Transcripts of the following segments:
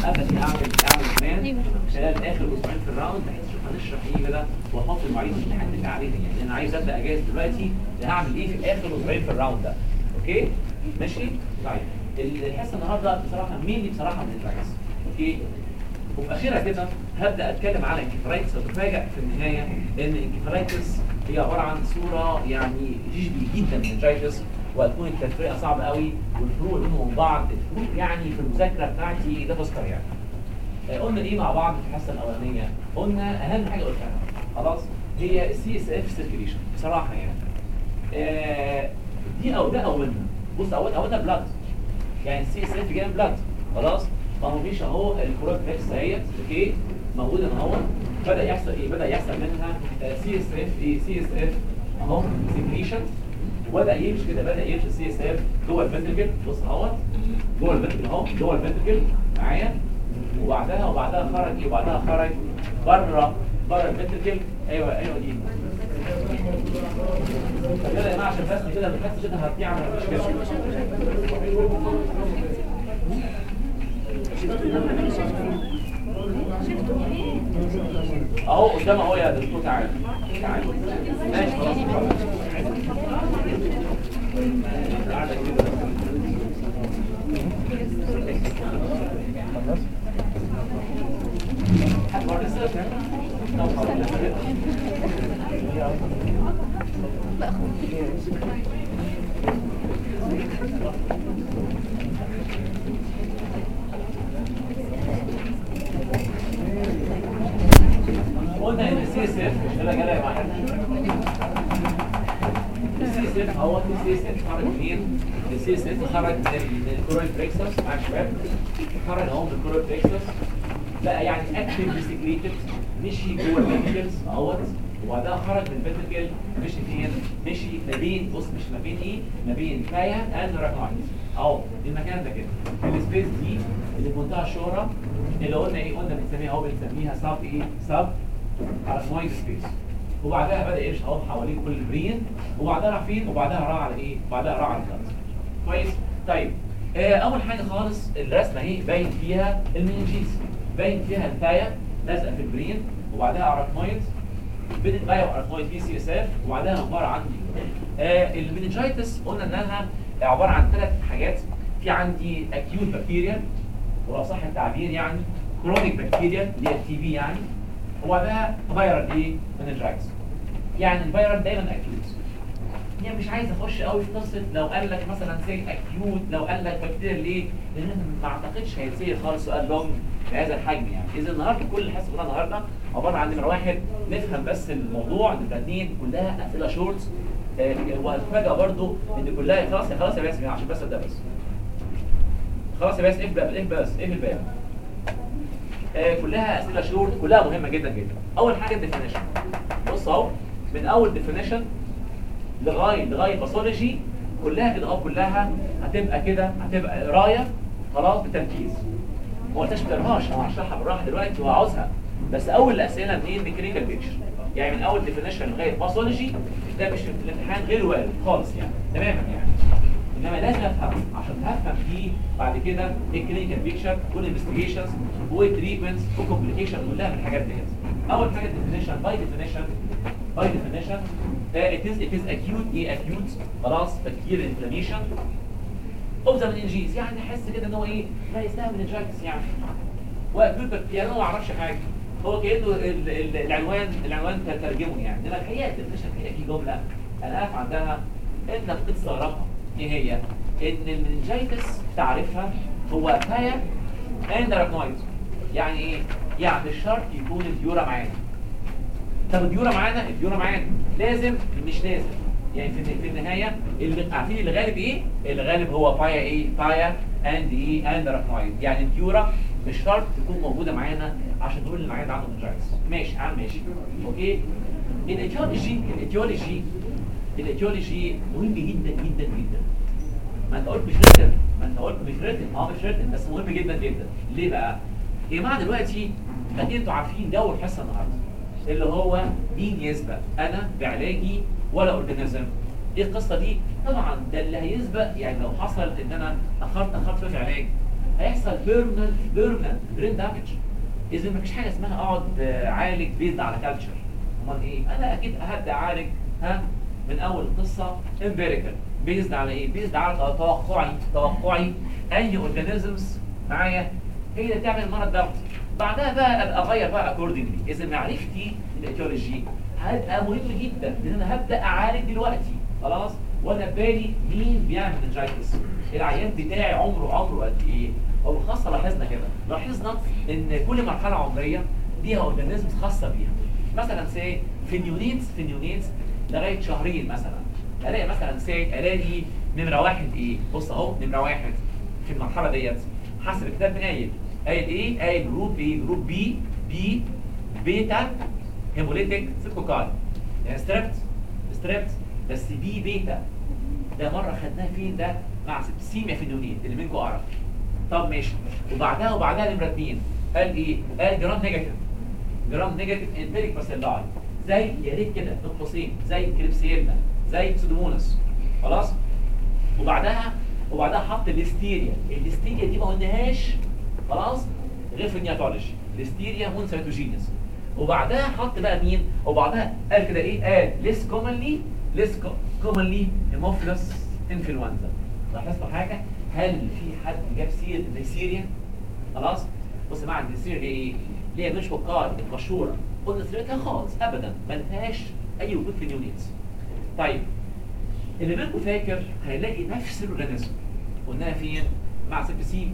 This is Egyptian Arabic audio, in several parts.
ابدا اعمل اعمل بلان خلال اخر اسبوعين في الراوند بحيث اشوف هنشرح ايه كده واحط المواعيد اللي هنتفق عليها يعني انا عايز ابدا اجهز دلوقتي هعمل ايه في اخر اسبوعين في الراوند ده اوكي ماشي طيب الحصه النهارده بصراحه مين اللي بصراحه من الرئيس اوكي وفي اخرها كده هبدا اتكلم على انكفالايتس وتفاجئ في النهايه ان الانكفالايتس هي عباره عن صوره يعني تشبه جدا من الجايتس وهتكون التفرقه صعبه قوي والفروق بينهم وبين بعض الفروق يعني في المذاكره بتاعتي ده بسكر يعني آه، قلنا ايه مع بعض في الحصه الاولانيه قلنا اهم حاجه قلتها خلاص هي السي اس اف سيركيليشن بصراحه يعني آه، دي او ده اولنا بص اول اولها بلاد يعني السي اس اف جاي من بلاد خلاص ما هو مش اهو الكروت فيكس اهيت اوكي موجوده اهو بدا يحصل ايه بدا يحصل منها سي اس اف ايه سي اس اف اهو سيكريشن وبدا يمشي كده بدا يمشي السي اس اف جوه الفنتركل بص اهوت جوه الفنتركل اهو جوه الفنتركل معايا وبعدها وبعدها خرج ايه وبعدها خرج بره بره الفنتركل ايوه ايوه دي طب يلا يا جماعه عشان بس كده بس كده هتضيع من المشكله اهو قدام اهو يا دكتور تعالى تعالى ماشي خلاص قاعدة كده. حد مرة لسه كده؟ طب خلاص، لسه كده. قلنا ان السي اس اف يلا يلا يا معلم السي اس اف هو السي اس اف خرج منين؟ السي اس اف خرج من الكورويد بريكسس مع الشباب خرج اهو من الكورويد بريكسس بقى يعني اكتف سكريتد مشي جوه الفنتكلز اهوت وبعدها خرج من الفنتكل مشي فين؟ مشي ما بين بص مش ما بين ايه؟ ما بين فايا اند راكنايت اهو المكان ده كده السبيس دي اللي في منتهى الشهره اللي قلنا ايه؟ قلنا بنسميها اهو بنسميها سب ايه؟ سب اركنويد سبيس وبعدها بدا يمشي اهو حوالين كل البرين وبعدها راح فين؟ وبعدها راح على ايه؟ وبعدها راح على الكلام كويس؟ طيب آه اول حاجه خالص الرسمه اهي باين فيها المنجيز باين فيها الفايا لازقه في البرين وبعدها اراكنويد بين الفايا واراكنويد في سي اس اف وبعدها عباره عن آه المنجيتس قلنا انها عباره عن ثلاث حاجات في عندي اكيوت بكتيريا ولو صح التعبير يعني كرونيك بكتيريا اللي هي التي بي يعني وبعدها فيرال ايه مننجايتس يعني الفيرال دايما اكيوت يعني مش عايز اخش قوي في قصه لو قال لك مثلا سي اكيوت لو قال لك بكتيريا ليه لان انا ما اعتقدش هيتسال خالص سؤال لونج بهذا الحجم يعني اذا النهارده كل الحصه كلها النهارده عباره عن نمره واحد نفهم بس الموضوع نمره اثنين كلها اسئله شورت آه وهتفاجئ برضو ان كلها خلاص خلاص يا باسم عشان بس ده بس خلاص يا باسم اقفل اقفل بس اقفل الباب آه كلها اسئله شورت كلها مهمه جدا جدا اول حاجه الديفينيشن بص اهو من اول ديفينيشن لغايه لغايه باثولوجي كلها كده اه كلها هتبقى كده هتبقى قرايه خلاص بتركيز ما قلتش ما تقراهاش انا هشرحها بالراحه دلوقتي وهعوزها بس اول الاسئله منين من كلينيكال بيكشر يعني من اول ديفينيشن لغايه باثولوجي ده مش في الامتحان غير وارد خالص يعني تماما يعني انما لازم افهم عشان هفهم فيه بعد كده الكلينيكال بيكشر والانفستيجيشنز والتريتمنتس والكومبليكيشن كلها من الحاجات ديت اول حاجه ديفينيشن باي ديفينيشن باي ديفينيشن it is it is acute ايه acute خلاص bacterial inflammation of the meninges يعني احس كده ان هو ايه لا يستاهل meningitis يعني واكيوت يعني انا ما اعرفش حاجه هو كانه ال- ال- العنوان العنوان ترجمه يعني انا الحقيقه الديفينيشن الحقيقه في جمله انا اقف عندها انك بتستغربها ايه هي؟ ان المننجيتس تعرفها هو فايا اند راكنويد يعني ايه؟ يعني مش شرط يكون الديورا معانا طب الديورا معانا الديورا معانا لازم مش لازم يعني في في النهايه اللي عارفين الغالب ايه؟ الغالب هو بايا ايه؟ بايا اند ايه؟ اند راكنويد يعني الديورا مش شرط تكون موجوده معانا عشان تقول اللي معانا عنده منجايتس ماشي يا عم ماشي اوكي الايتيولوجي الايتيولوجي الايتيولوجي مهم جدا جدا جدا ما انت قلت مش ريتن ما انت قلت مش ريتن اه مش ريتن بس مهم جدا جدا ليه بقى؟ يا جماعه دلوقتي اكيد انتوا عارفين جو الحصه النهارده اللي هو مين يسبق انا بعلاجي ولا اورجانيزم ايه القصه دي؟ طبعا ده اللي هيسبق يعني لو حصل ان انا اخرت اخرت في علاج هيحصل بيرمننت بيرمننت برين دامج اذا مفيش حاجه اسمها اقعد آه، عالج بيزد على كالتشر امال ايه انا اكيد هبدا اعالج ها من اول القصه امبيريكال بيزد على ايه بيزد على توقعي توقعي اي اورجانيزمز معايا هي اللي بتعمل المرض دوت بعدها بقى ابقى اغير بقى اكوردنجلي اذا معرفتي الايتيولوجي هيبقى مهم جدا لان انا هبدا اعالج دلوقتي خلاص وانا بالي مين بيعمل منجايتس العيان بتاعي عمره عمره قد ايه وبالخاصه لاحظنا كده لاحظنا ان كل مرحله عمريه ليها اورجانيزمز خاصه بيها مثلا سي في النيونيتس في النيونيتس لغايه شهرين مثلا الاقي مثلا سي الاقي نمره واحد ايه بص اهو نمره واحد في المرحله ديت حسب الكتاب قايل قايل ايه قايل جروب ايه جروب بي بي بيتا هيموليتيك سيكوكاي يعني ستريبت ستريبت بس بي بيتا ده مره خدناه فين ده مع سيميا في النيونيت اللي منكم اعرف طب ماشي وبعدها وبعدها نمره اثنين قال ايه قال جرام نيجاتيف جرام نيجاتيف انتريك باسيلاي زي يا ريت كده بين قوسين زي كريبسيلا زي سودوموناس خلاص وبعدها وبعدها حط الاستيريا الاستيريا دي ما قلناهاش خلاص غير في النياتولوجي الاستيريا مونسيتوجينيس وبعدها حط بقى مين وبعدها قال كده ايه قال ليس كومنلي ليس كومنلي هيموفيلوس انفلونزا لاحظتوا حاجه هل في حد جاب سير نيسيريا خلاص بص يا جماعه النيسيريا دي ايه ليه مش فقار مشهوره قلنا سيرتها خالص ابدا ما فيهاش اي وجود في النيونيتس طيب اللي منكم فاكر هيلاقي نفس الاورجانيزم قلناها فين مع سيب سي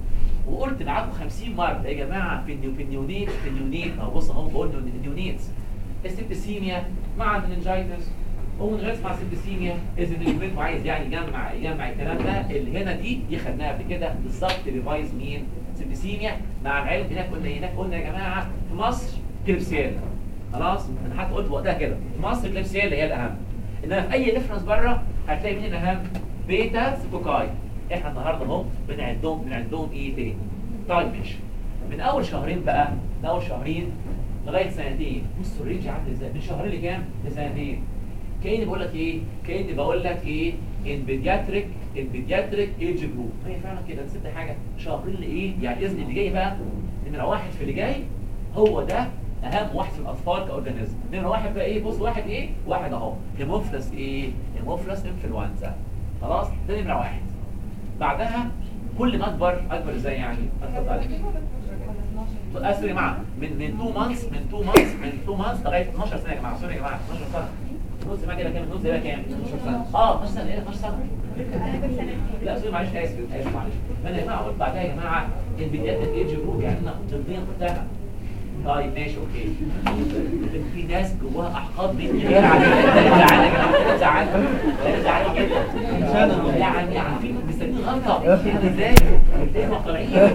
وقلت معاكم 50 مره يا جماعه في النيو في النيونيت في النيونيت اهو بص اهو بقول النيونيت السيبتسيميا مع المننجايتس ومنغاز مع السيبتسيميا اذا اللي منكم عايز يعني يجمع يجمع الكلام ده اللي هنا دي دي خدناها قبل كده بالظبط ريفايز مين سيبتسيميا مع العلم هناك قلنا هناك قلنا يا جماعه في مصر كليبسيالا خلاص انا حتى قلت وقتها كده في مصر كليبسيالا هي الاهم انما في اي ريفرنس بره هتلاقي مين الاهم بيتا سيكوكاي احنا النهارده اهو بنعدهم بنعدهم ايه تاني طيب ماشي من اول شهرين بقى من اول شهرين لغايه سنتين بص الرينج عامل ازاي من شهرين لكام لسنتين كاني بقول لك ايه كاني بقول لك ايه ان بيدياتريك ان بيدياتريك ايج جروب هي فعلا كده نسيت حاجه شهرين لايه يعني اذن اللي جاي بقى نمره واحد في اللي جاي هو ده اهم واحد في الاطفال كاورجانيزم نمره واحد بقى ايه بص واحد ايه واحد اهو هيموفلس ايه هيموفلس انفلونزا خلاص ده نمره واحد بعدها كل ما اكبر اكبر ازاي يعني اتفضل اسف يا جماعه من من 2 مانثs من 2 مانثs من 2 مانثs لغايه 12 سنه يا جماعه سوري يا جماعه 12 سنه نص ما كده كام نص يبقى كام 12 سنه اه 12 سنه ايه 12 سنه لا سوري معلش اسف اسف معلش ما انا يا جماعه قلت بعدها يا جماعه البدايات الايدج جروب يعني انا طبيا قلتها طيب ماشي اوكي في ناس جواها احقاد مني غير عاديه زعلان يا جماعه زعلان زعلان جدا يعني عارفين مستنيين غلطه كده ازاي ازاي مقطعين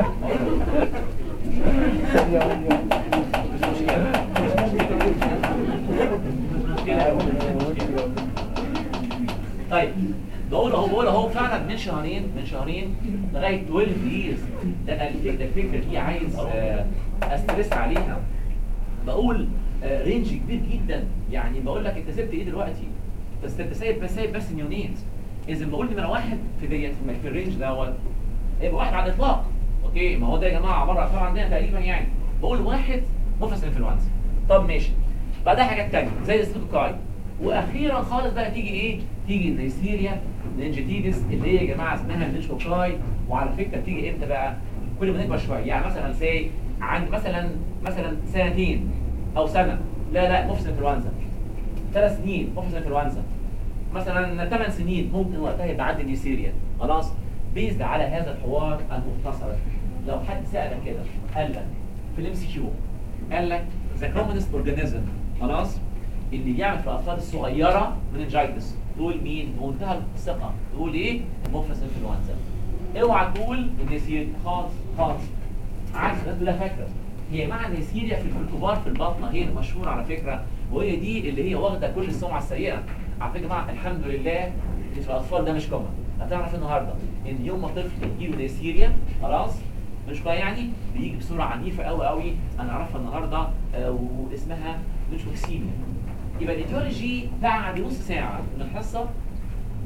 طيب بقول اهو بقول اهو فعلا من شهرين من شهرين لغايه 12 years ده انا الفكره الفكره دي عايز آه، استرس عليها بقول آه، رينج كبير جدا يعني بقول لك انت سبت ايه دلوقتي؟ بس انت سايب بس سايب بس نيونيت اذا بقول نمره واحد في ديت في الرينج دوت يبقى واحد على الاطلاق اوكي ما هو ده يا جماعه عباره عن عندنا تقريبا يعني بقول واحد مفلس انفلونزا طب ماشي بعدها حاجات تانية زي الستوكاي واخيرا خالص بقى تيجي ايه تيجي النيسيريا نينجيتيدس اللي هي يا جماعه اسمها النيشكوكاي وعلى فكره بتيجي امتى بقى كل ما نكبر شويه يعني مثلا سي عند مثلا مثلا سنتين او سنه لا لا مفلس انفلونزا ثلاث سنين مفلس انفلونزا مثلا ثمان سنين ممكن وقتها يبقى عندي نيسيريا خلاص بيزد على هذا الحوار المختصر لو حد سالك كده قال لك في الام سي كيو قال لك ذا كومنست اورجانيزم خلاص اللي بيعمل في الاطفال الصغيره مننجايتس تقول مين بمنتهى الثقه تقول ايه مفلس انفلونزا اوعى تقول النسير خالص خالص عارف الناس كلها فاكره هي معنى نسيريا في الكبار في البطنه هي المشهوره على فكره وهي دي اللي هي واخده كل السمعه السيئه على فكره مع الحمد لله اللي في الاطفال ده مش كومن هتعرف النهارده ان يوم ما طفل يجيله نسيريا خلاص مش بقى يعني بيجي بسرعه عنيفه قوي قوي انا اعرفها النهارده آه واسمها نيوتروكسيميا يبقى الايتيولوجي بعد نص ساعه من الحصه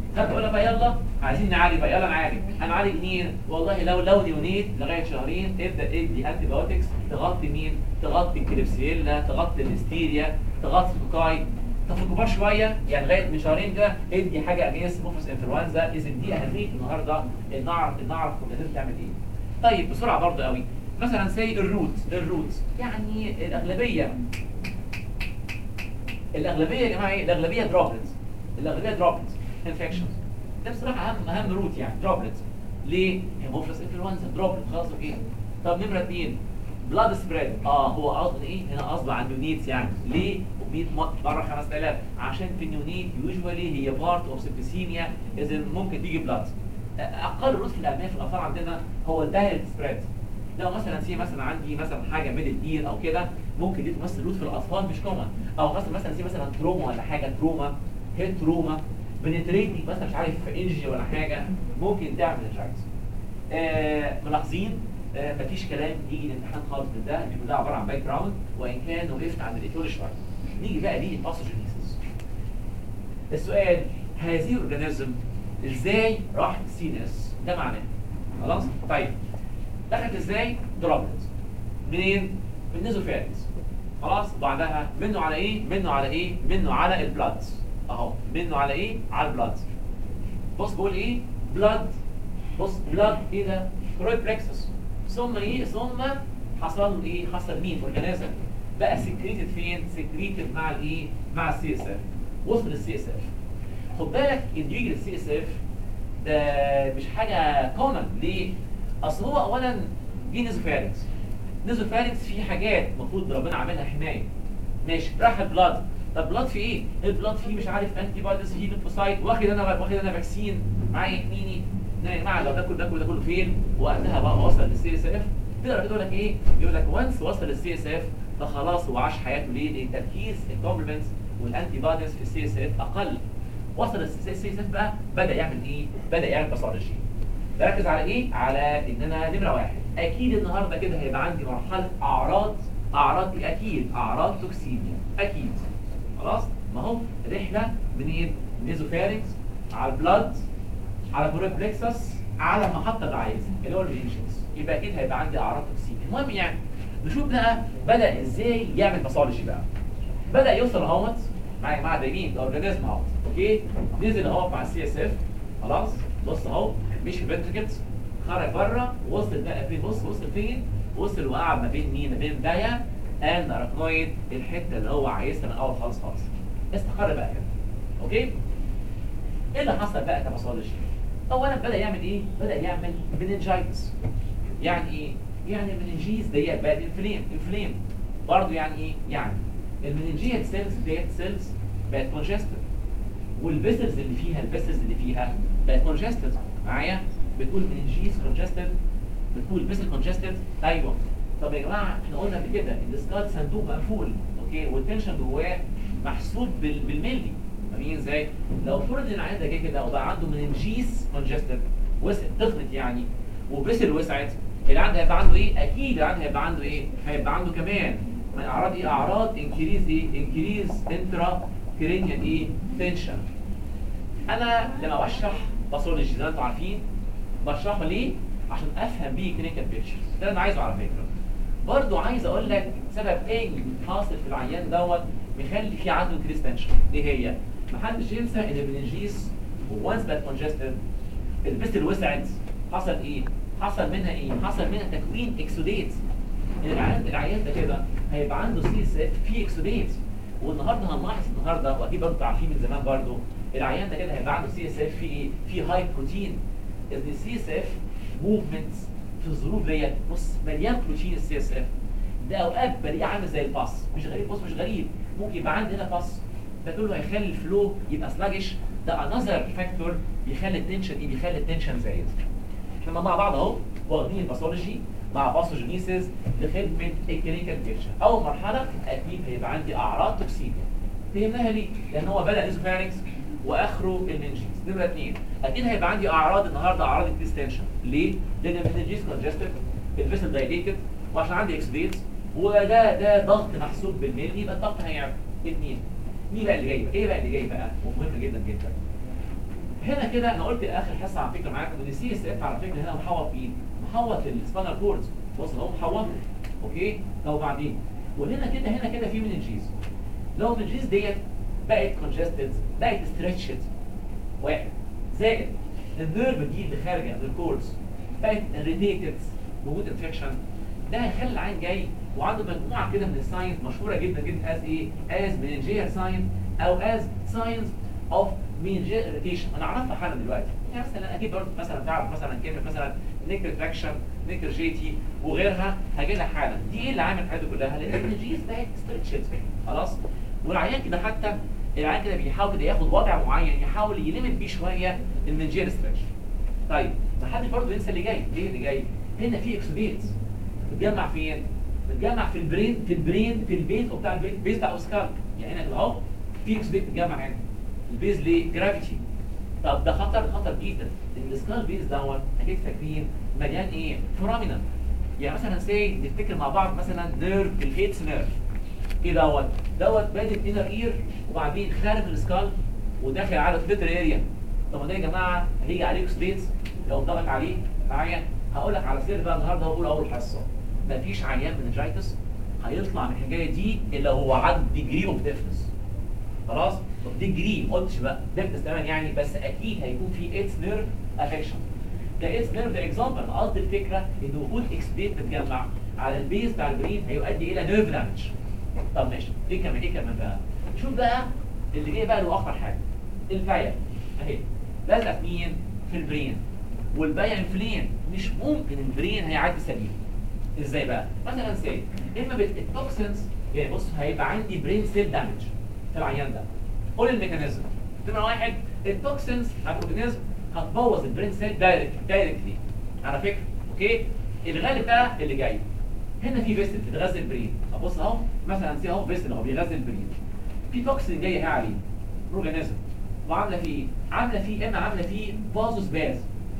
خدت بالك بقى يلا عايزين نعالج بقى يلا نعالج هنعالج مين والله لو لو نيونيت لغايه شهرين ابدا ادي انتي بايوتكس تغطي مين تغطي الكليبسيلا تغطي الهستيريا تغطي الكوكاي طب في الكبار شويه يعني لغايه من شهرين كده ادي حاجه اجينست موفس انفلونزا اذا دي اهميه النهارده ان نعرف ان نعرف لازم تعمل ايه طيب بسرعه برضه قوي مثلا سي الروت الروت يعني الاغلبيه الاغلبيه يا جماعه ايه الاغلبيه دروبلتس الاغلبيه دروبلتس انفكشنز ده بصراحه اهم اهم روت يعني دروبلتس ليه هيموفلس انفلونزا دروبلت خلاص اوكي طب نمره اثنين بلاد سبريد اه هو قصد ايه هنا قصده عن نيونيتس يعني ليه 100 مره 5000 عشان في النيونيت يوجوالي هي بارت اوف سيبتيسيميا اذا ممكن تيجي بلاد اقل روت في الاهميه في الاطفال عندنا هو الدايركت سبريد لو مثلا سي مثلا عندي مثلا حاجه ميدل اير او كده ممكن دي تمثل روت في الاطفال مش كومن او مثلا مثلا سي مثلا تروما ولا حاجه تروما هيد تروما بنتريتنج مثلا مش عارف انجي ولا حاجه ممكن تعمل انجايتس آه ملاحظين آه مفيش كلام يجي الامتحان خالص من ده بيكون ده عباره عن باك جراوند وان كان وقفت عند الايتول شويه نيجي بقى ليه الباثوجينيسيس السؤال هذه الاورجانيزم ازاي راح سي اس ده معناه خلاص طيب دخلت ازاي دروبلت منين من النيزوفيرنس خلاص بعدها منه على ايه منه على ايه منه على البلاد اهو منه على ايه على البلاد بص بقول ايه بلاد بص بلاد ايه ده كرويد بلكسس ثم ايه ثم حصل ايه حصل مين اورجانيزم بقى سكريتد فين سكريتد مع الايه مع السي اس اف وصل للسي اس اف خد بالك ان يجي للسي اس اف ده مش حاجه كومن ليه اصل هو اولا دي نيزوفارينكس نيزوفارينكس فيه حاجات المفروض ربنا عاملها حمايه ماشي راح البلاد طب بلاد في ايه؟ البلاد فيه مش عارف انتي بايدز فيه ليمفوسايت واخد انا واخد انا فاكسين معايا يحميني يا جماعه لو ده كله ده كله ده كله فين؟ وقتها بقى وصل للسي اس اف تقدر تقول لك ايه؟ يقول لك وانس وصل للسي اس اف فخلاص هو عاش حياته ليه؟ لان تركيز الكومبلمنتس والانتي بايدز في السي اس اف اقل وصل للسي اس اف بقى بدا يعمل ايه؟ بدا يعمل باثولوجي بركز على ايه؟ على ان انا نمره واحد اكيد النهارده كده هيبقى عندي مرحله اعراض اعراض اكيد اعراض توكسيميا اكيد خلاص ما هو رحله منين؟ نيزوفارينكس على البلاد على بروبلكسس على محطه العايز اللي هو الرينشنز يبقى اكيد هيبقى عندي اعراض توكسيميا المهم يعني نشوف بقى بدا ازاي يعمل باثولوجي بقى بدا يوصل اهوت مع مع دايمين الاورجانيزم اهوت اوكي نزل اهوت مع السي اس اف خلاص بص اهو مش فنتركلز خرج بره وصل بقى فين بص وصل فين وصل وقعد ما بين مين ما بين دايا ان اراكنويد الحته اللي هو عايزها من الاول خالص خالص استقر بقى كده اوكي ايه اللي حصل بقى كباثولوجي اولا بدا يعمل ايه بدا يعمل مننجايتس يعني ايه يعني المننجيز ديت بقت انفليم انفليم برضه يعني ايه يعني المننجيال سيلز ديت سيلز بقت كونجستد والفيسلز اللي فيها الفيسلز اللي فيها بقت كونجستد معايا بتقول مننجيز كونجستد بتقول فيسل كونجستد ايوه طب يا جماعه احنا قلنا قبل كده ان السكال صندوق مقفول اوكي والتنشن جواه محسوب بال- بالملي فاهمين ازاي؟ لو فرض ان العيان ده جه كده وبقى عنده مننجيز كونجستد وسع تخنت يعني وفيسل وسعت العيان ده هيبقى عنده ايه؟ اكيد العيان هيبقى عنده ايه؟ هيبقى عنده كمان من اعراض ايه؟ اعراض انكريز ايه؟ انكريز انترا كرينيال ايه؟ تنشن انا لما بشرح باثولوجي زي ما انتم عارفين بشرحه ليه؟ عشان افهم بيه كلينيكال بيكتشر ده اللي انا عايزه على فكره برضو عايز اقول لك سبب ايه حاصل في العيان دوت بيخلي في عنده انكريز تنشن ايه هي؟ محدش ينسى ان المننجيز وانس بقت كونجستد البستل وسعت حصل ايه؟ حصل منها ايه؟ حصل منها تكوين اكسوديت العيان العيان ده كده هيبقى عنده سي اس اف في اكسوديت والنهارده هنلاحظ النهارده واكيد برضه عارفين من زمان برضه العيان ده كده هيبقى عنده سي اس اف في ايه؟ في هاي بروتين ان السي اس اف موفمنتس في الظروف ديت بص مليان بروتين السي اس اف ده اوقات بلاقيه عامل زي الباص مش غريب بص مش غريب ممكن يبقى عندي هنا باص ده كله هيخلي الفلو يبقى سلاجش ده انذر فاكتور بيخلي التنشن ايه بيخلي التنشن زايد احنا مع بعض اهو واخدين الباثولوجي مع باثوجينيسيس لخدمه الكلينيكال بيكتشر اول مرحله اكيد هيبقى عندي اعراض توكسيميا فهمناها ليه؟ لان هو بدا نيزوفارينكس واخره المنجيز نمره اثنين اكيد هيبقى عندي اعراض النهارده اعراض الديستنشن ليه؟ لان المنجيز كونجستد الفيسل دايليتد وعشان عندي اكسديت وده ده ضغط محسوب بالملي يبقى الضغط هيعمل اثنين مين بقى اللي جاي بقى؟ ايه بقى اللي جاي بقى؟ ومهم جدا جدا هنا كده انا قلت اخر حصه على فكره معاكم ان السي اس اف على فكره هنا محوط مين؟ محوط السبانر كوردز بص اهو محوط اوكي طب وبعدين وهنا كده هنا كده في مننجيز لو المننجيز ديت بقت كونجستد بقت ستريتشد واحد زائد النيرف دي اللي خارجه من الكوردز بقت ريديتد موجود انفكشن ده هيخلي العين جاي وعنده مجموعه كده من الساينز مشهوره جدا جدا از ايه؟ از مننجير ساين او از ساينز اوف مننجير اريتيشن انا اعرفها حالا دلوقتي يعني مثلا اكيد برضه مثلا تعرف مثلا كلمه مثلا نيكر تراكشن نيكر جيتي وغيرها هاجي لها حالا دي ايه اللي عامل الحاجات دي كلها؟ لان المننجيز بقت ستريتشد خلاص والعيان كده حتى العيان كده بيحاول كده ياخد وضع معين يحاول يلمت بيه شويه المنجير ستريتش طيب ما حدش برضه ينسى اللي جاي ليه اللي جاي؟ هنا في اكسبيتس متجمع فين؟ متجمع في البرين في البرين في البيز بتاع البيز البيز بتاع اوسكار يعني هنا كده اهو في اكسبيت متجمع هنا البيز ليه؟ جرافيتي طب ده خطر خطر جدا ان السكال بيز دوت اكيد فاكرين مليان ايه؟ فورامينا يعني مثلا سي نفتكر مع بعض مثلا نيرف الايتس نيرف ايه دوت؟ دوت بادئ انر اير وبعدين خارج السكال وداخل على الفلتر اريا طب ما ده يا جماعه هيجي عليه اكسبيتس لو ضغط عليه معايا هقول لك على سر بقى النهارده هقول اول حصه مفيش عيان مننجايتس هيطلع من الحكايه دي الا هو عنده ديجري اوف ديفنس خلاص طب ديجري ما قلتش بقى ديفنس تمام يعني بس اكيد هيكون في ايتس نيرف افكشن ده ايتس نيرف ده اكزامبل انا قصدي الفكره ان وجود اكسبيت متجمع على البيز بتاع البرين هيؤدي الى نيرف دامج طب ماشي ايه كمان ايه كمان بقى شوف بقى اللي جاي بقى له اخطر حاجه الفاير اهي لازقه في مين في البرين والباقي فلين مش ممكن البرين هيعدي سليم ازاي بقى مثلا سي اما بالتوكسينز يعني بص هيبقى عندي برين سيل دامج في العيان ده قول الميكانيزم نمره واحد التوكسينز على الاورجانيزم هتبوظ البرين سيل دايركت دايركتلي على فكره اوكي الغالب بقى اللي جاي هنا في فيستل بتغذي البرين ابص اهو مثلا سي اهو فيستل اهو بيغذي البرين في توكسين جاي عليه اورجانيزم وعامله فيه ايه؟ عامله فيه اما عامله فيه فازوس باز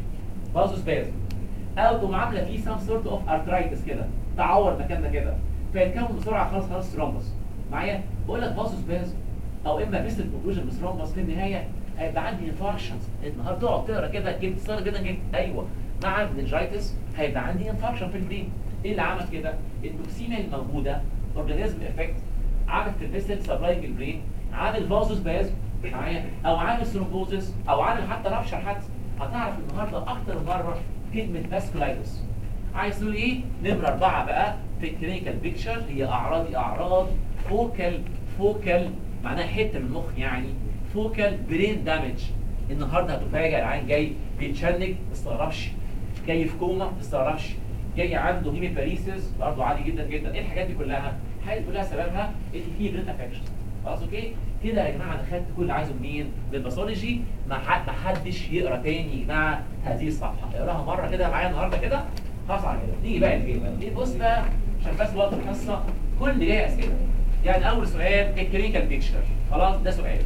فازوس باز او تقوم عامله فيه سام سورت اوف ارترايتس كده تعور مكاننا كده فيتكون بسرعه خلاص خلاص ثرومبس معايا بقول لك فازوس باز او اما فيستل اوكلوجن بثرومبس في النهايه هيبقى عندي انفاركشنز النهارده تقعد تقرا كده جبت صار كده جبت ايوه مع المنجايتس هيبقى عندي انفاركشن في البرين ايه اللي عمل كده؟ التوكسيميا الموجوده اورجانيزم افكت عامل في الفيستل سبلاينج البرين عامل فازوس باز معايا او عامل ثرومبوزس او عامل حتى رابشر حتى هتعرف النهارده اكتر مره كلمه فاسكولايتس عايز تقول ايه؟ نمره اربعه بقى في الكلينيكال بيكتشر هي اعراض اعراض فوكال فوكال معناها حته من المخ يعني فوكال برين دامج النهارده هتفاجئ العين جاي بيتشنج ما تستغربش جاي في كوما ما تستغربش جاي عنده هيميباريسيس برضه عادي جدا جدا ايه الحاجات دي كلها؟ الحاجات دي كلها سببها ان في برين افكشن خلاص اوكي كده يا جماعه انا خدت كل اللي عايزه منين من الباثولوجي ما حد ما حدش يقرا تاني مع هذه الصفحه اقراها مره كده معايا النهارده كده خلاص على كده نيجي بقى الجيم دي بص بقى عشان بس وقت الحصه كل اللي جاي اسئله يعني اول سؤال الكلينيكال بيكتشر خلاص ده سؤال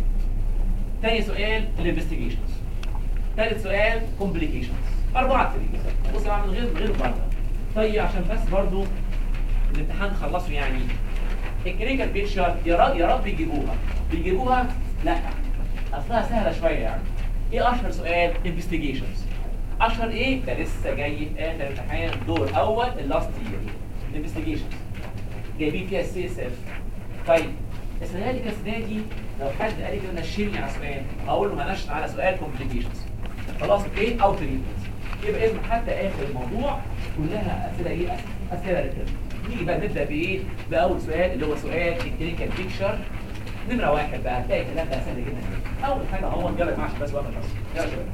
تاني سؤال الانفستيجيشنز ثالث سؤال كومبليكيشنز اربعه تريز بص يا جماعه من غير من غير مقارنه طيب عشان بس برضو الامتحان خلصه يعني الكلينيكال بيكتشر يا رب يا رب يجيبوها بيجيبوها لا اصلها سهله شويه يعني ايه اشهر سؤال انفستيجيشنز اشهر ايه ده لسه جاي في اخر امتحان دور اول اللاست يير انفستيجيشنز جايبين فيها السي اس اف طيب السنه دي كالسنه دي لو حد قال لي كده نشيلني على سؤال اقول له هنشن على سؤال كومبليكيشنز خلاص ايه او تريتمنت يبقى اذا حتى اخر الموضوع كلها اسئله ايه اسئله ريتم نيجي بقى نبدا بايه باول سؤال اللي هو سؤال الكلينيكال بيكتشر نمره واحد بقى هتلاقي الكلام ده سهل جدا اول حاجه هو يلا معلش بس وقت بس يلا شباب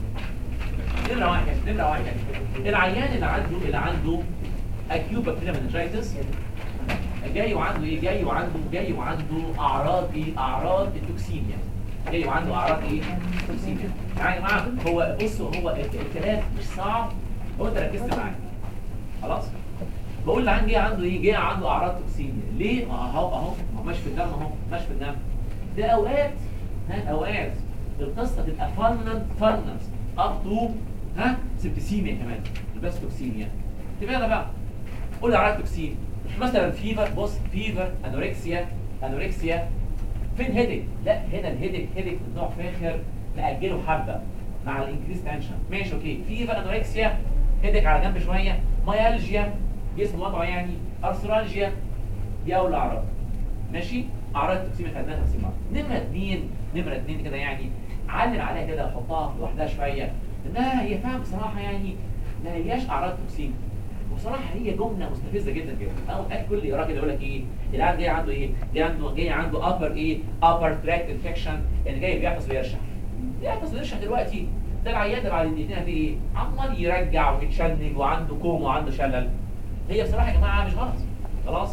نمره واحد نمره واحد العيان اللي عنده اللي عنده اكيوت بكتيريا منجايتس جاي وعنده ايه جاي وعنده جاي وعنده اعراض ايه اعراض التوكسيميا جاي وعنده اعراض ايه توكسيميا يعني يا جماعه هو بصوا هو الكلام مش صعب هو انت ركزت معايا خلاص بقول لعن جه عنده ايه جه عنده اعراض توكسيميا ليه ما اهو اهو ما هو ماشي في الدم اهو ماشي في الدم ده اوقات ها اوقات القصه تبقى فالنت فالنت اب تو ها سبتسيميا كمان بس توكسيميا تبقى بقى قول لي اعراض توكسيميا مثلا فيفر بص فيفر انوركسيا انوركسيا فين هيدك لا هنا الهيدك هيدك من نوع فاخر ناجله حبه مع الانكريس تنشن ماشي اوكي في بقى انوركسيا هيدك على جنب شويه مايالجيا جسم وضعه يعني ارثرالجيا دي اول اعراض ماشي اعراض التوكسيميا خدناها تفصيل مره نمره اثنين نمره اثنين كده يعني علم عليها كده حطها لوحدها شويه انها هي فعلا بصراحه يعني ما هياش اعراض توكسيميا وبصراحه هي جمله مستفزه جدا جدا او كل اللي يقراها كده يقول لك ايه العيان جاي عنده ايه جاي عنده جاي عنده upper ايه upper tract infection يعني جاي بيعطس ويرشح بيعطس ويرشح دلوقتي ده العيان ده بعد دقيقتين في ايه عمال يرجع ويتشنج وعنده كوم وعنده شلل هي بصراحه يا جماعه مش غلط خلاص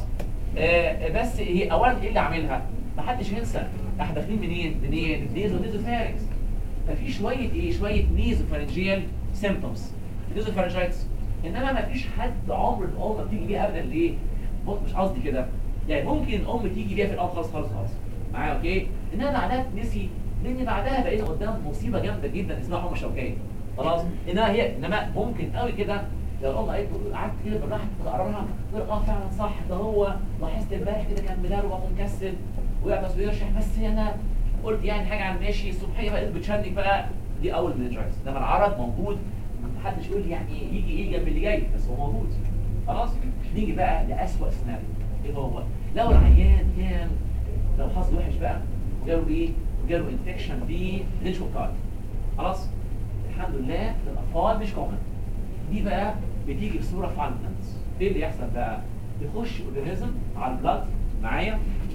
آه بس هي اولا ايه اللي عاملها ما حدش ينسى احنا داخلين منين منين النيزو نيزو فاركس ففي شويه ايه شويه نيزو فارنجيال سيمبتومز نيزو فارنجايتس انما ما فيش حد عمر الام بتيجي بيها ابدا ليه بص مش قصدي كده يعني ممكن الام تيجي بيها في الاول خالص خالص خالص معايا اوكي انما بعدها نسي لان بعدها بقينا قدام مصيبه جامده جدا اسمها حمى شوكيه خلاص انما هي انما ممكن قوي كده لو الام قالت قعدت كده بالراحه تقراها تقول اه فعلا صح ده هو لاحظت امبارح كده كان مدار ومكسل ويعطس ويرشح بس انا قلت يعني حاجه عن ماشي الصبحيه بقت بتشنج بقى دي اول منجايز انما العرض موجود محدش يقول لي يعني يجي ايه جنب اللي جاي بس هو موجود خلاص نيجي بقى لاسوأ سيناريو ايه هو لو العيان كان لو حظ وحش بقى وجاله ايه وجاله انفكشن بلينشوكارد خلاص الحمد لله الاطفال مش كومن دي بقى بتيجي بصوره فالمنت ايه اللي يحصل بقى يخش اورجانيزم على البلاد معايا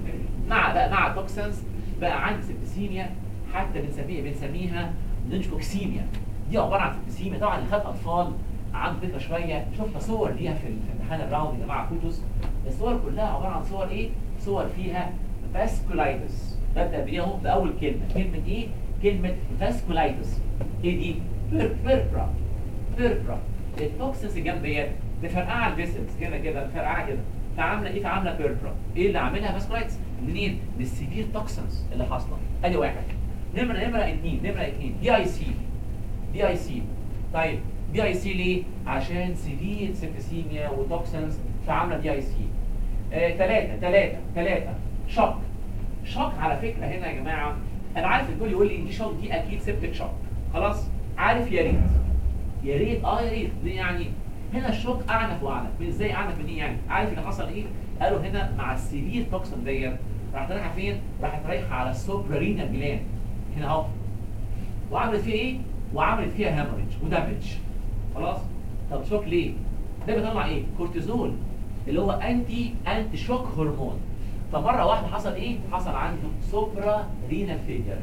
مع بقى مع توكسنز بقى عندي سبتسيميا حتى بنسميها بنسميها لينشكوكسيميا دي عباره عن سبتسيميا طبعا اللي خد اطفال عنده فكره شويه شفنا صور ليها في امتحان الراوند يا جماعه فوتوس الصور كلها عباره عن صور ايه؟ صور فيها فاسكولايتس ببدا بيهم باول كلمه كلمه ايه؟ كلمه فاسكولايتس ايه دي؟ بيربرا بيربرا التوكسينز الجنب ديت مفرقعه الفيسلز كده كده مفرقعه كده فعامله ايه؟ فعامله بيربرا ايه اللي عاملها فاسكولايتس؟ منين؟ من السيفير توكسينز اللي حاصله ادي واحد نمره نمره اثنين نمره اثنين دي اي سي دي اي سي طيب دي اي سي ليه؟ عشان سيفير سيبتسيميا وتوكسنز فعامله دي اي سي. ثلاثة ثلاثة ثلاثة شوك. شوك على فكرة هنا يا جماعة أنا عارف الكل يقول لي دي شوك دي أكيد سيبتك شوك. خلاص؟ عارف يا ريت. يا ريت اه يا ريت ليه يعني هنا الشوك أعنف وأعنف، من ازاي أعنف من ايه يعني؟ عارف اللي حصل ايه؟ قالوا هنا مع السيفير توكسن ديت راحت رايحة فين؟ راحت رايحة على السوبرارينال جلاند. هنا اهو. وعملت فيها ايه؟ وعملت فيها هاموريج ودامج. خلاص طب شوك ليه ده بيطلع ايه كورتيزول اللي هو انتي انتي شوك هرمون فمره واحده حصل ايه حصل عنده سوبرا رينال فيلير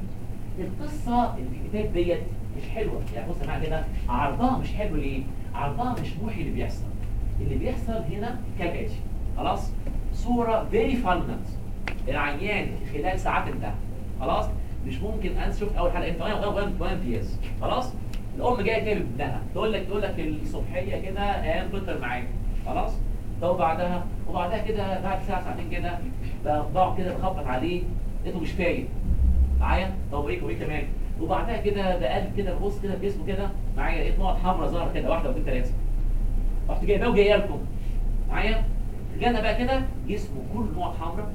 القصه اللي في الكتاب ديت مش حلوه يعني بص معايا كده عرضها مش حلو ليه عرضها مش موحي اللي بيحصل اللي بيحصل هنا كالاتي خلاص صوره فيري فالنت العيان في خلال ساعات انتهى خلاص مش ممكن انسى شفت اول حلقه امتى وانا وانا وانا امتياز خلاص الام جايه كده بابنها تقول لك تقول لك الصبحيه كده قام فطر معاك خلاص طب بعدها وبعدها كده بعد ساعه ساعتين كده بقعد كده بخبط عليه لقيته مش فايق معايا طب وايه وايه كمان وبعدها كده بقلب كده ببص كده في جسمه كده معايا لقيت نقط حمراء ظهرت كده واحده واثنين ثلاثه رحت جايبها وجايه لكم معايا رجعنا بقى كده جسمه كله نقط حمراء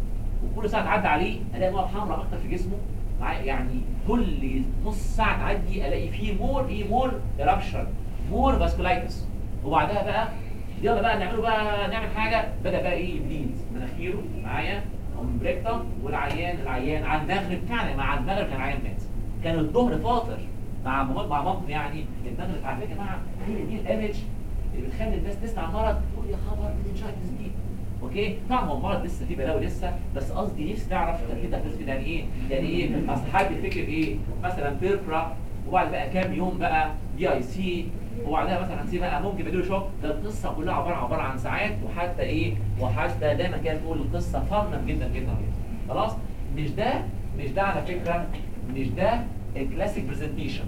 وكل ساعه تعدي عليه الاقي نقط حمراء اكتر في جسمه معايا يعني كل نص ساعه تعدي الاقي فيه مور ايه مور ايرابشن مور فاسكولايتس وبعدها بقى يلا بقى نعمله بقى نعمل حاجه بدا بقى ايه يبليد مناخيره معايا ومبريكتا والعيان العيان على المغرب فعلا مع المغرب كان العيان مات كان الظهر فاطر مع مع مامته يعني المغرب على فكره يا جماعه هي دي الايمج اللي بتخلي الناس تسمع مرض تقول يا خبر منشايتس دي اوكي طبعا هو المرض لسه فيه بلاوي لسه بس قصدي نفسي تعرف كده تثبت يعني ايه يعني ايه اصل حد يفتكر ايه مثلا بيربرا وبعد بقى كام يوم بقى دي اي سي وبعدها مثلا هنسيب بقى ممكن بديله شوك ده القصه كلها عباره عباره عن ساعات وحتى ايه وحتى دايما كان بيقول القصه فن جدا جدا جدا خلاص مش ده مش ده على فكره مش ده الكلاسيك برزنتيشن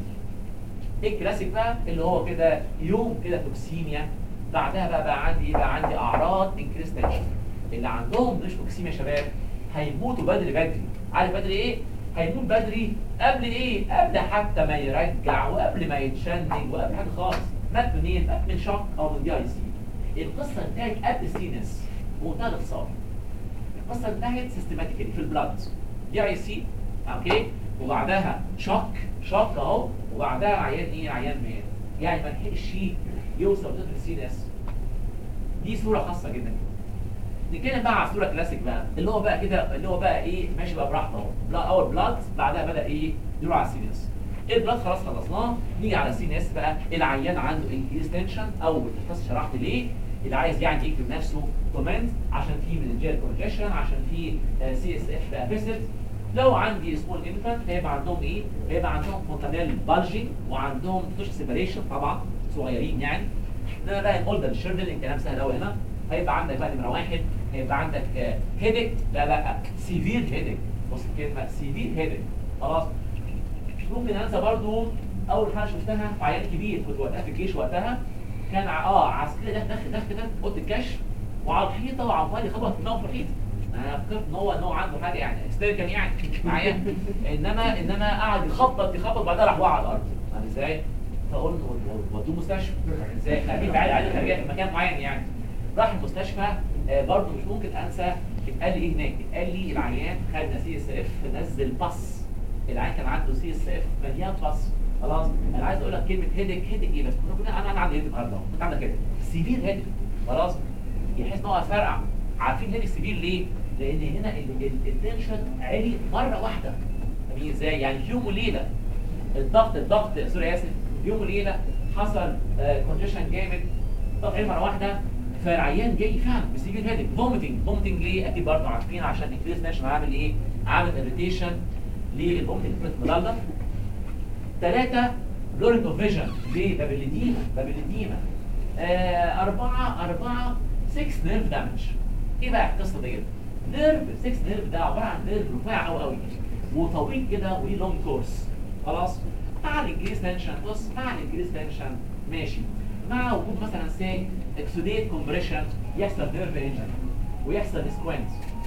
ايه الكلاسيك بقى اللي هو كده يوم كده توكسيميا بعدها بقى بقى عندي بقى عندي اعراض انكريس تنشن اللي عندهم مش توكسيميا يا شباب هيموتوا بدري بدري عارف بدري ايه هيموت بدري قبل ايه قبل حتى ما يرجع وقبل ما يتشنج وقبل حاجه خالص مات منين مات من شوك او من دي اي سي القصه انتهت قبل السينس بمنتهى الاختصار القصه انتهت سيستماتيكالي في البلاد دي اي سي اوكي وبعدها شك شك اهو وبعدها عيان ايه عيان مات يعني ما لحقش يوصل لدرجه السي اس دي صوره خاصه جدا نتكلم بقى على الصوره الكلاسيك بقى اللي هو بقى كده اللي هو بقى ايه ماشي بقى براحته اهو بلا- اول بلاد بعدها بدا ايه يروح على السي اس البلاد خلاص خلصناه نيجي على السي اس بقى العيان عنده انكريز تنشن او بالتخصص شرحت ليه اللي عايز يعني يكتب نفسه كومنت عشان في منجيال كونجكشن عشان في سي اس اف بقى فيسد لو عندي سمول انفانت هيبقى عندهم ايه؟ هيبقى عندهم فونتانيل بالجينج وعندهم توش سيبريشن طبعا صغيرين يعني ده بقى اولدر الشيردل الكلام سهل قوي هنا هيبقى عندك بقى نمره واحد هيبقى عندك هيدك لا لا سيفير هيدك بص الكلمه سيفير هيدك خلاص ممكن انسى برضو اول حاجه شفتها في عيان كبير كنت وقتها في الجيش وقتها كان ع- اه عسكري ده داخل داخل كده اوضه الكشف وعلى الحيطه وعمال يخبط في دماغه في الحيطه انا فكرت ان هو ان هو عنده حاجه يعني هيستيريكال يعني معايا انما انما قعد يخبط يخبط بعدها راح وقع على الارض يعني ازاي؟ فقلنا ودوه مستشفى يعني ازاي؟ خارجين بعيد عيادة خارجيه في مكان معين يعني راح المستشفى آه برضه مش ممكن انسى اتقال لي ايه هناك؟ اتقال لي العيان خد سي اس اف نزل باص العيان كان عنده سي اس اف مليان باص خلاص انا عايز اقول لك كلمه هيدك هيدك ايه بس كنا كنا انا انا عندي هيدك النهارده كنت عندك كده سيفير هيدك خلاص يحس ان هو فرقع عارفين هيدك سيفير ليه؟ لان هنا ال- ال- التنشن عالي مره واحده فاهمين ازاي؟ يعني في يوم وليله الضغط الضغط سوري اسف في يوم وليله حصل كونجيشن جامد ضغط عالي مره واحده فالعيان جاي فعلا بسيفير هيدك فوميتنج فوميتنج ليه؟ اكيد برضه عارفين عشان الكريس ناشن عامل ايه؟ عامل اريتيشن للفوميتنج مضلة ثلاثة لورينج اوف فيجن ليه؟ بابليديما بابليديما آه أربعة أربعة 6 نيرف دامج إيه بقى القصة ديت؟ نيرف 6 نيرف ده عبارة عن نيرف رفيع أوي أوي وطويل كده وليه لونج كورس خلاص؟ مع الانجريس تنشن بص مع الانجريس تنشن ماشي مع وجود مثلا سي اكسوديت كومبريشن يحصل نيرف انجن ويحصل سكوينت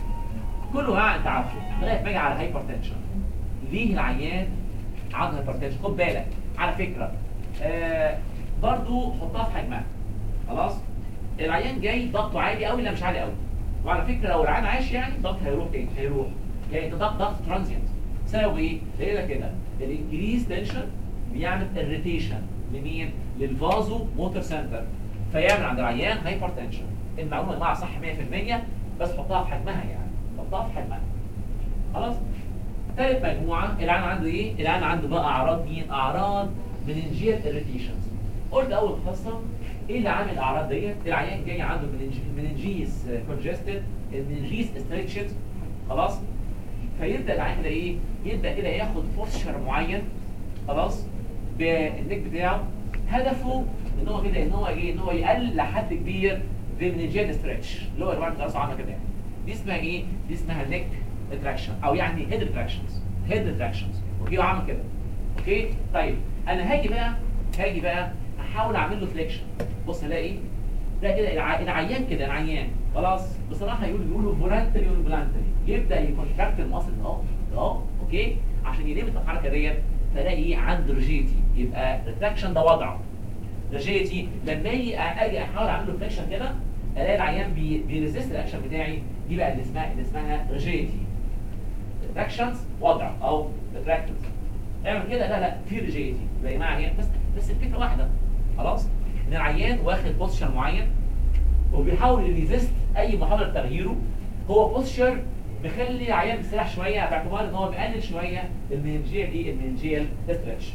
كله بقى انت عارفه لغايه ما اجي على هايبر تنشن ليه العيان عنده هايبر تنشن خد بالك على فكره آه برضو حطها في حجمها خلاص العيان جاي ضغطه عالي قوي لا مش عالي قوي وعلى فكره لو العيان عايش يعني الضغط هيروح تاني هيروح يعني ده ضغط ضغط ترانزيانت سببه ايه؟ ليه كده الانكريز تنشن بيعمل اريتيشن لمين؟ للفازو موتور سنتر فيعمل عند العيان هايبر تنشن المعلومه يا جماعه صح 100% بس حطها في حجمها يعني حطها في حجمها خلاص ثالث مجموعه العيان عنده ايه؟ العيان عنده بقى اعراض مين؟ اعراض مننجيال اريتيشنز قلت اول قصه ايه اللي عامل الاعراض ديت؟ العيان جاي عنده مننجيز كونجستد المننجيز ستريتشد خلاص فيبدا العيان ده ايه؟ يبدا كده ياخد بوستشر معين خلاص بالنك بتاعه هدفه ان هو كده ان هو ايه؟ ان هو يقلل لحد كبير بالمننجيال ستريتش اللي هو يا جماعه دراسه عامه كده يعني دي اسمها ايه؟ دي اسمها نيك اتراكشن او يعني هيد اتراكشنز هيد اتراكشنز اوكي وعامل كده اوكي طيب انا هاجي بقى هاجي بقى احاول اعمل له فليكشن بص الاقي ايه ده كده الع- العيان كده العيان خلاص بصراحه يقول يقولوا فولانتري يقولوا فولانتري يبدا يكونتراكت المصل اهو اهو اوكي عشان يلمت الحركه ديت فلاقي ايه عنده ريجيتي يبقى الريتراكشن ده وضعه ريجيتي لما اجي اجي احاول اعمل له فليكشن كده الاقي العيان بي بيريزيست الاكشن بتاعي دي بقى اللي اسمها اللي اسمها ريجيتي ريتراكشنز وضع او ريتراكتنز اعمل كده لا لا في ريجيتي يبقى يا جماعه هي بس بس الفكره واحده خلاص ان العيان واخد بوزيشن معين وبيحاول يريزيست اي محاوله تغييره هو بوزيشن مخلي العيان بيسرح شويه باعتبار ان هو بيقلل شويه المنجيال ايه المنجيال ستريتش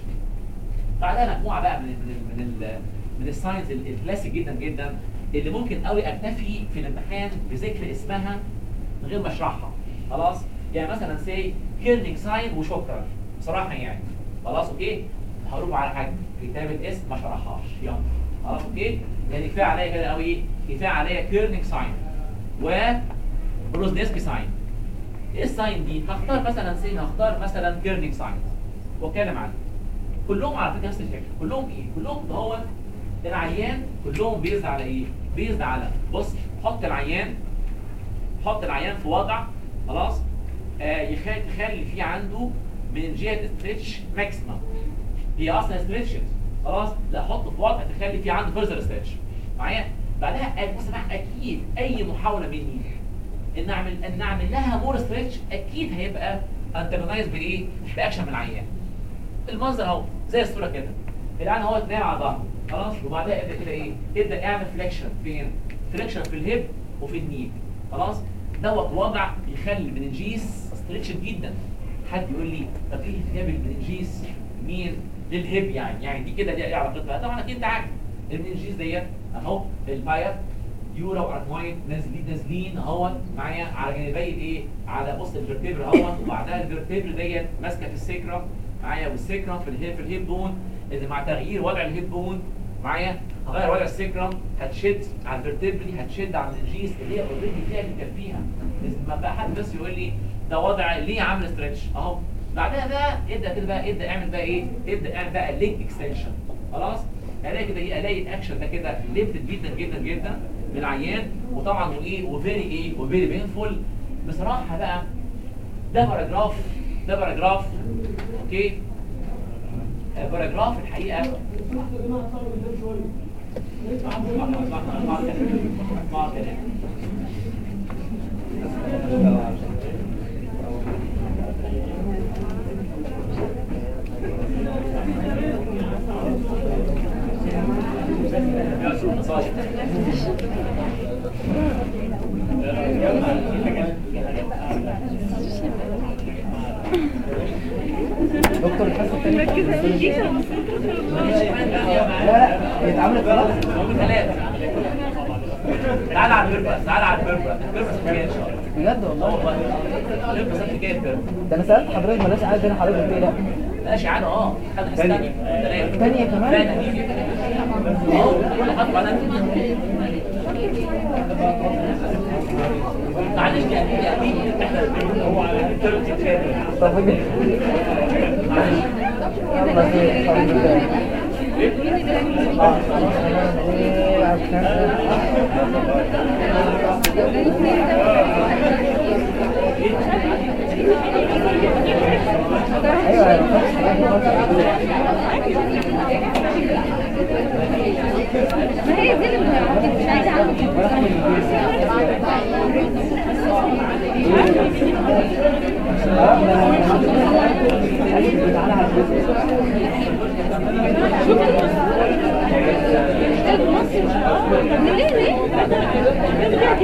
بعدها مجموعه بقى من ال من ال من, ال من الساينز ال- الكلاسيك جدا جدا اللي ممكن قوي اكتفي في الامتحان بذكر اسمها من غير ما اشرحها خلاص يعني مثلا سي كيرنينج ساين وشكرا بصراحه يعني خلاص اوكي هروح على حاجه كتابه اسم ما شرحهاش يلا خلاص اوكي يعني كفايه عليا كده قوي كفايه عليا كيرنينج ساين و بروزنسكي ساين ايه الساين دي هختار مثلا سي هختار مثلا كيرنينج ساين واتكلم عنه كلهم على فكره نفس الفكره كلهم ايه كلهم هو العيان كلهم بيزد على ايه بيزد على بص حط العيان حط العيان في وضع خلاص آه يخلي تخلي في عنده من جهه ستريتش ماكسيمم هي اصلا ستريتشز خلاص لا حطه في وضع تخلي في عنده فيرزر ستريتش معايا بعدها بص بقى اكيد اي محاوله مني ان اعمل ان اعمل لها مور ستريتش اكيد هيبقى انتجونايز بايه باكشن من العيان المنظر اهو زي الصوره كده العيان اهو نايم على ظهره خلاص وبعدها ابدا كده ايه ابدا اعمل فليكشن فين فليكشن في الهيب وفي النيل خلاص دوت وضع يخلي المننجيس ستريتشد جدا حد يقول لي طب ايه جاب المننجيس مين للهيب يعني يعني دي كده ليها ايه علاقتها طبعا اكيد انت عارف المننجيس ديت اهو الباير يورا واركوين نازلين نازلين اهوت معايا على جانبي الايه على وسط الفرتبر اهوت وبعدها الفرتبر ديت ماسكه في السكرة معايا والسكرة في الهيب في الهيب بون اللي مع تغيير وضع الهيب بون معايا غير وضع السكرم هتشد على الفرتبر دي هتشد على النجيس اللي هي اوريدي فيها اللي كان فيها لما بقى حد بس يقول لي ده وضع ليه عامل ستريتش اهو بعدها بقى ابدا كده بقى ابدا اعمل بقى ايه ابدا اعمل بقى ليج اكستنشن خلاص الاقي كده ايه الاقي الاكشن ده كده ليمتد جدا جدا جدا للعيان وطبعا وايه وفيري ايه وفيري بينفول بصراحه بقى ده باراجراف ده باراجراف اوكي آه، باراجراف الحقيقه اسمع اسمع اسمع اسمع كلام يا سوق صاير دكتور الحصه الثانيه مركزة لا لا هي اتعملت خلاص ثلاثة تعال على البربس تعال على البربس البربس جاي ان شاء الله بجد اه والله والله البربس جاي البربس ده انا سالت حضرتك ملاش عايز انا حضرتك قلت لي لا ماشي عادي اه خد حصة تانية. ثانية ثلاثة تانية كمان؟ ثانية اه كل حط على معلش دي اكيد اكيد احنا هو على الثالث الثاني طب بجد. يلا خير الحمد لله اه إيه، عشان- ايوه أنا ما هي دي اللي مش عايزة اعمل ليه ليه؟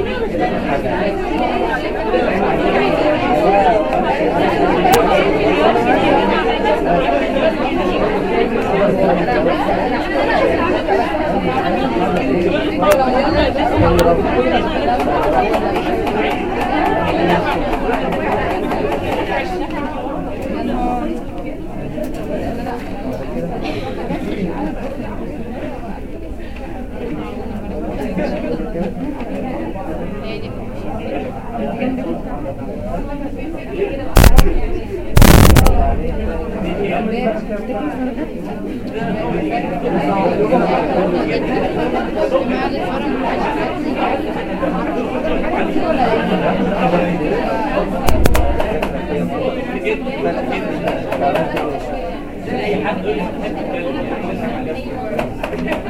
زي اي حد يقول لي بحب الكلام يعني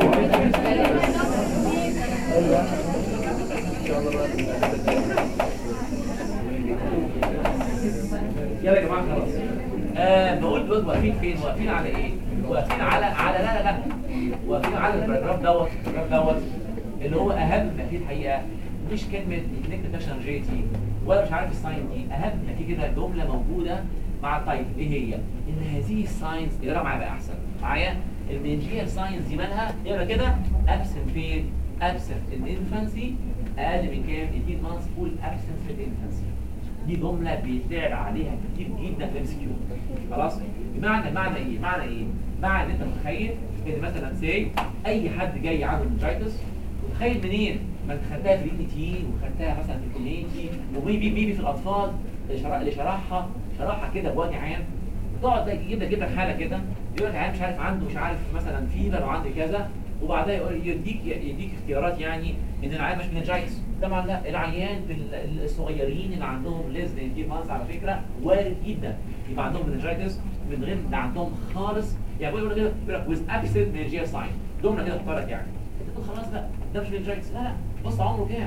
يلا يا جماعه خلاص آه بقول دلوقتي واقفين فين واقفين على ايه واقفين على على لا لا لا واقفين على الباراجراف دوت الباراجراف دوت اللي هو اهم ما فيه الحقيقه مش كلمه نكتب جيتي ولا مش عارف الساين دي اهم ما فيه كده جمله موجوده مع التايتل ايه هي ان هذه الساينز اقرا معايا بقى احسن معايا المنجيال ساينز دي مالها اقرا كده ابسنت فين ابسنت الانفانسي اقل من كام 18 مانثs فول ابسنت في الانفانسي دي جمله بيتلعب عليها كتير جدا في الام كيو خلاص بمعنى معنى ايه معنى ايه معنى ان انت متخيل ان مثلا سي اي حد جاي عنده منجايتس متخيل منين ما انت خدتها في الان تي وخدتها مثلا في الكوميونتي وبيبي بيبي في الاطفال اللي شرح- اللي شرحها شرحها كده بوجه عام تقعد بقى يجيب لك يجيب لك حاله كده يقول لك عيان مش عارف عنده مش عارف مثلا فيبر وعنده كذا وبعدها يقول يديك يديك اختيارات يعني ان العيان مش مننجايتس طبعا لا العيان في ال- الصغيرين اللي عندهم ليس ذان مانث على فكره وارد جدا يبقى عندهم مننجايتس من غير ده عندهم خالص يعني بيقول كده بيقول لك ويز ابسنت منجيا ساين جمله كده تحطها لك يعني انت تقول خلاص بقى ده مش مننجايتس لا لا بص عمره كام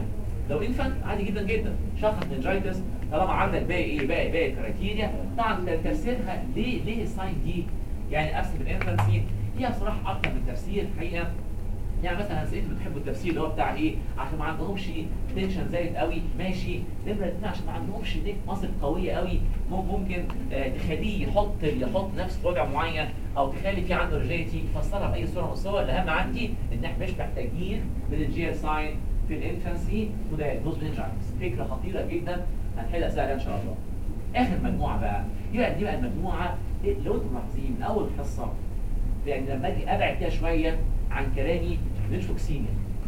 لو انفانت عادي جدا جدا شخص منجايتس طالما عندك باقي ايه باقي باقي كرايتيريا طبعا تفسيرها ليه ليه الساين دي يعني ابسط الانفانسي ليها صراحه اكتر من تفسير حقيقه يعني مثلا انا انتوا بتحبوا التفسير اللي هو بتاع ايه عشان ما عندهمش تنشن زايد قوي ماشي نمره اتنين عشان ما عندهمش نيك مصر قويه قوي مم- ممكن آه تخليه يحط يحط نفسه في وضع معين او تخلي في عنده ريجيتي فسرها باي صوره من الصور الاهم عندي ان احنا مش محتاجين من الجي ساين في الانفانسي وده دوز منجايتس فكره خطيره جدا هنحلها سهله ان شاء الله اخر مجموعه بقى دي بقى دي بقى المجموعه إيه، لو انتم ملاحظين من اول حصه يعني لما اجي ابعد كده شويه عن كلامي للفوكسيميا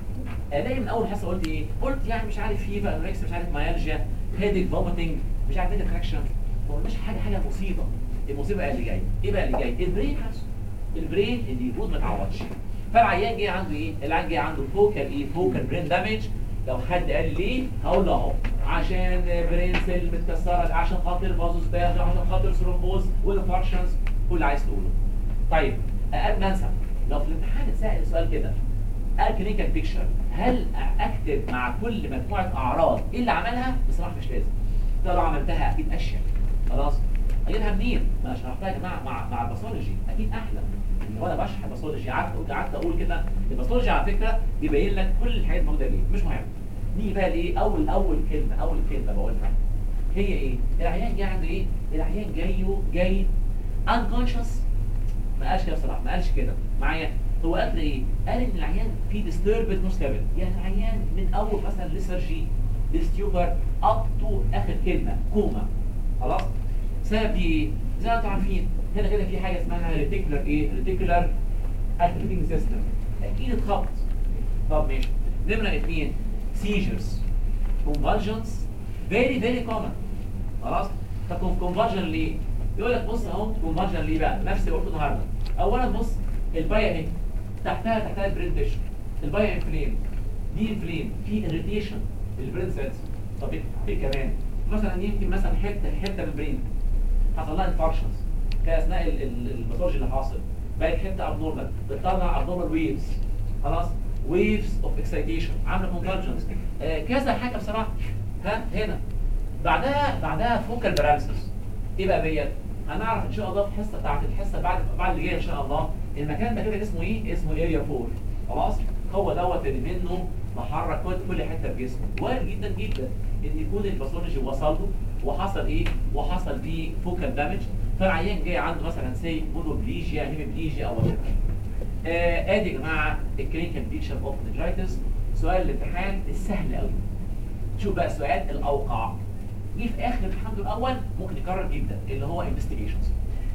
الاقي من اول حصه قلت ايه؟ قلت يعني مش عارف فيفا انوركس مش عارف مايالجيا هيدك فوميتنج مش عارف ايه كراكشن ما قلناش حاجه حاجه مصيبه المصيبه بقى اللي جاي ايه بقى اللي جاي؟ البرين نفسه البرين اللي يبوظ ما يتعوضش فالعيان جاي عنده ايه؟ العيان جاي عنده فوكال ايه؟ فوكال برين دامج لو حد قال لي ليه؟ هقول له اهو عشان برين سيل متكسره عشان خاطر فازوستاز عشان خاطر ثرومبوز والانفاركشنز كل اللي عايز تقوله طيب اقل ما انسى لو في الامتحان اتسال سؤال كده الكلينيكال بيكتشر هل اكتب مع كل مجموعه اعراض ايه اللي عملها بصراحه مش لازم ده لو عملتها اكيد اشيك خلاص اجيبها منين ما انا شرحتها يا جماعه مع مع الباثولوجي اكيد احلى وانا بشرح الباثولوجي قعدت قعدت اقول كده الباثولوجي على فكره بيبين لك كل الحاجات الموجوده ليه مش مهم نيجي بقى لايه اول اول كلمه اول كلمه بقولها هي ايه العيان جاي عنده ايه العيان جاي جاي unconscious ما قالش كده بصراحه ما قالش كده معايا هو قال ايه قال ان العيان في disturbed مستقبل يعني العيان من اول مثلا ليسرجي لستيوبر اب تو اخر كلمه كوما خلاص سبب دي ايه زي ما انتم عارفين هنا كده في حاجه اسمها ريتيكولار ايه ريتيكولار اكتيفيتنج سيستم اكيد اتخبط طب ماشي نمره اثنين سيجرز كونفالجنس فيري فيري كومن خلاص طب كونفالجن ليه يقول لك بص اهو كونفالجن ليه بقى نفس اللي قلته النهارده اولا بص البايا اهي تحتها تحتها البرين تيشن البايا انفليم دي انفليم في اريتيشن للبرين سيلز طب ايه إيه كمان مثلا يمكن مثلا حته حته من البرين حصل لها انفاركشنز كان اثناء ال- ال- الباثولوجي اللي حاصل بقت حته ابنورمال بتطلع ابنورمال ويفز خلاص ويفز اوف اكسايتيشن عامله كونفرجنس آه كذا حاجه بصراحه ها هنا بعدها بعدها فوكال باراليسيس ايه بقى ديت هنعرف ان شاء الله في الحصه بتاعت الحصه بعد بعد اللي جايه ان شاء الله المكان ده كده اسمه ايه اسمه اريا 4 خلاص هو دوت اللي منه محرك كل كل حته في جسمه وارد جدا جدا ان يكون الباثولوجي وصل له وحصل ايه وحصل بيه فوكال دامج فالعيان جاي عنده مثلا سي مونوبليجيا هيموبليجيا او وات آه ادي يا جماعه الكلينيكال بيكشر اوف نيجرايتس سؤال الامتحان السهل قوي شوف بقى السؤال الاوقع جه في اخر الامتحان الاول ممكن يكرر جدا اللي هو انفستيجيشنز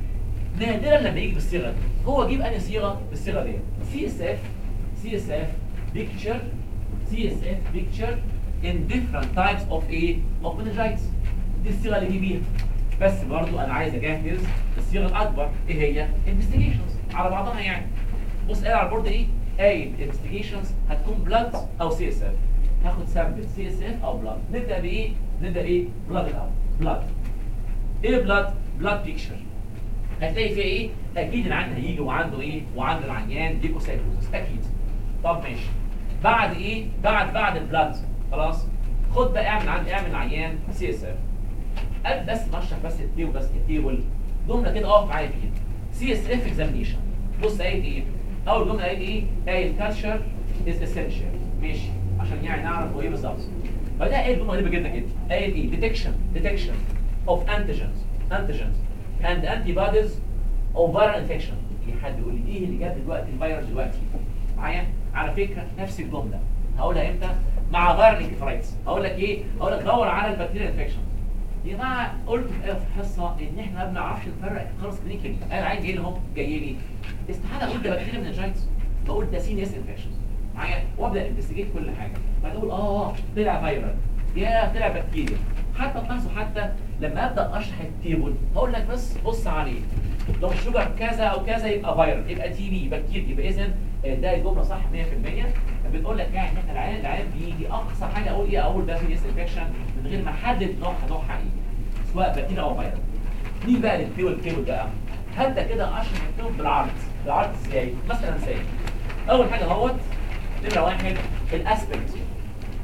نادرا لما يجي بالصيغه دي هو جيب انهي صيغه بالصيغه دي سي اس اف سي اس اف بيكتشر سي اس اف بيكتشر in different types of ايه of meningitis دي الصيغه اللي جه بيها بس برضو انا عايز اجهز الصيغه الاكبر ايه هي investigations على بعضها يعني بص قال على البورد ايه قايل investigations هتكون بلاد او سي اس اف هاخد سامبل سي اس اف او بلاد نبدا بايه نبدا ايه بلاد الاول بلاد ايه بلاد بلاد بيكتشر هتلاقي فيها ايه اكيد العيان هيجي وعنده ايه وعنده العيان ليكوسايتوزس اكيد طب ماشي بعد ايه بعد بعد البلاد خلاص خد بقى اعمل عند اعمل عيان سي اس اف قبل بس نشرح بس التيبل بس التيبل جمله كده اقف معايا فيها سي اس اف اكزامينيشن بص قايل ايه اول جمله قايل ايه قايل كالتشر از اسينشال ماشي عشان يعني نعرف هو ايه بالظبط بعدها قايل جمله غريبه جدا جدا قايل ايه ديتكشن ديتكشن اوف انتيجنز انتيجنز اند انتي بوديز او فيرال انفكشن في حد يقول لي ايه اللي جاب دلوقتي الفيروس دلوقتي معايا على فكره نفس الجمله هقولها امتى مع فيرال انكفرايتس هقول لك ايه هقول لك دور على البكتيريا انفكشن يا جماعه قلت في الحصه ان احنا ما بنعرفش نفرق خالص كلينيكالي انا عايز جاي لهم جاي لي استحاله اقول ده بكتيريا مننجايتس بقول ده سي اس انفكشن معايا وابدا انفستيجيت كل حاجه بعد اقول اه طلع فيرال يا طلع بكتيريا حتى تلاحظوا حتى لما ابدا اشرح التيبل هقول لك بس بص عليه لو الشجر كذا او كذا يبقى فيرال يبقى تي بي بكتيريا يبقى اذا ده الجمله صح 100% بتقول لك يعني ان احنا العيان العيان بيجي اقصى حاجه اقول ايه اقول ده سي اس انفكشن من غير ما احدد نوعها نوعها ايه سواء بكتيريا او فيروس نيجي بقى للتيبل التيبل بقى هبدا كده اشرح التيبل بالعرض بالعرض ازاي مثلا ازاي اول حاجه اهوت نمره واحد الاسبكت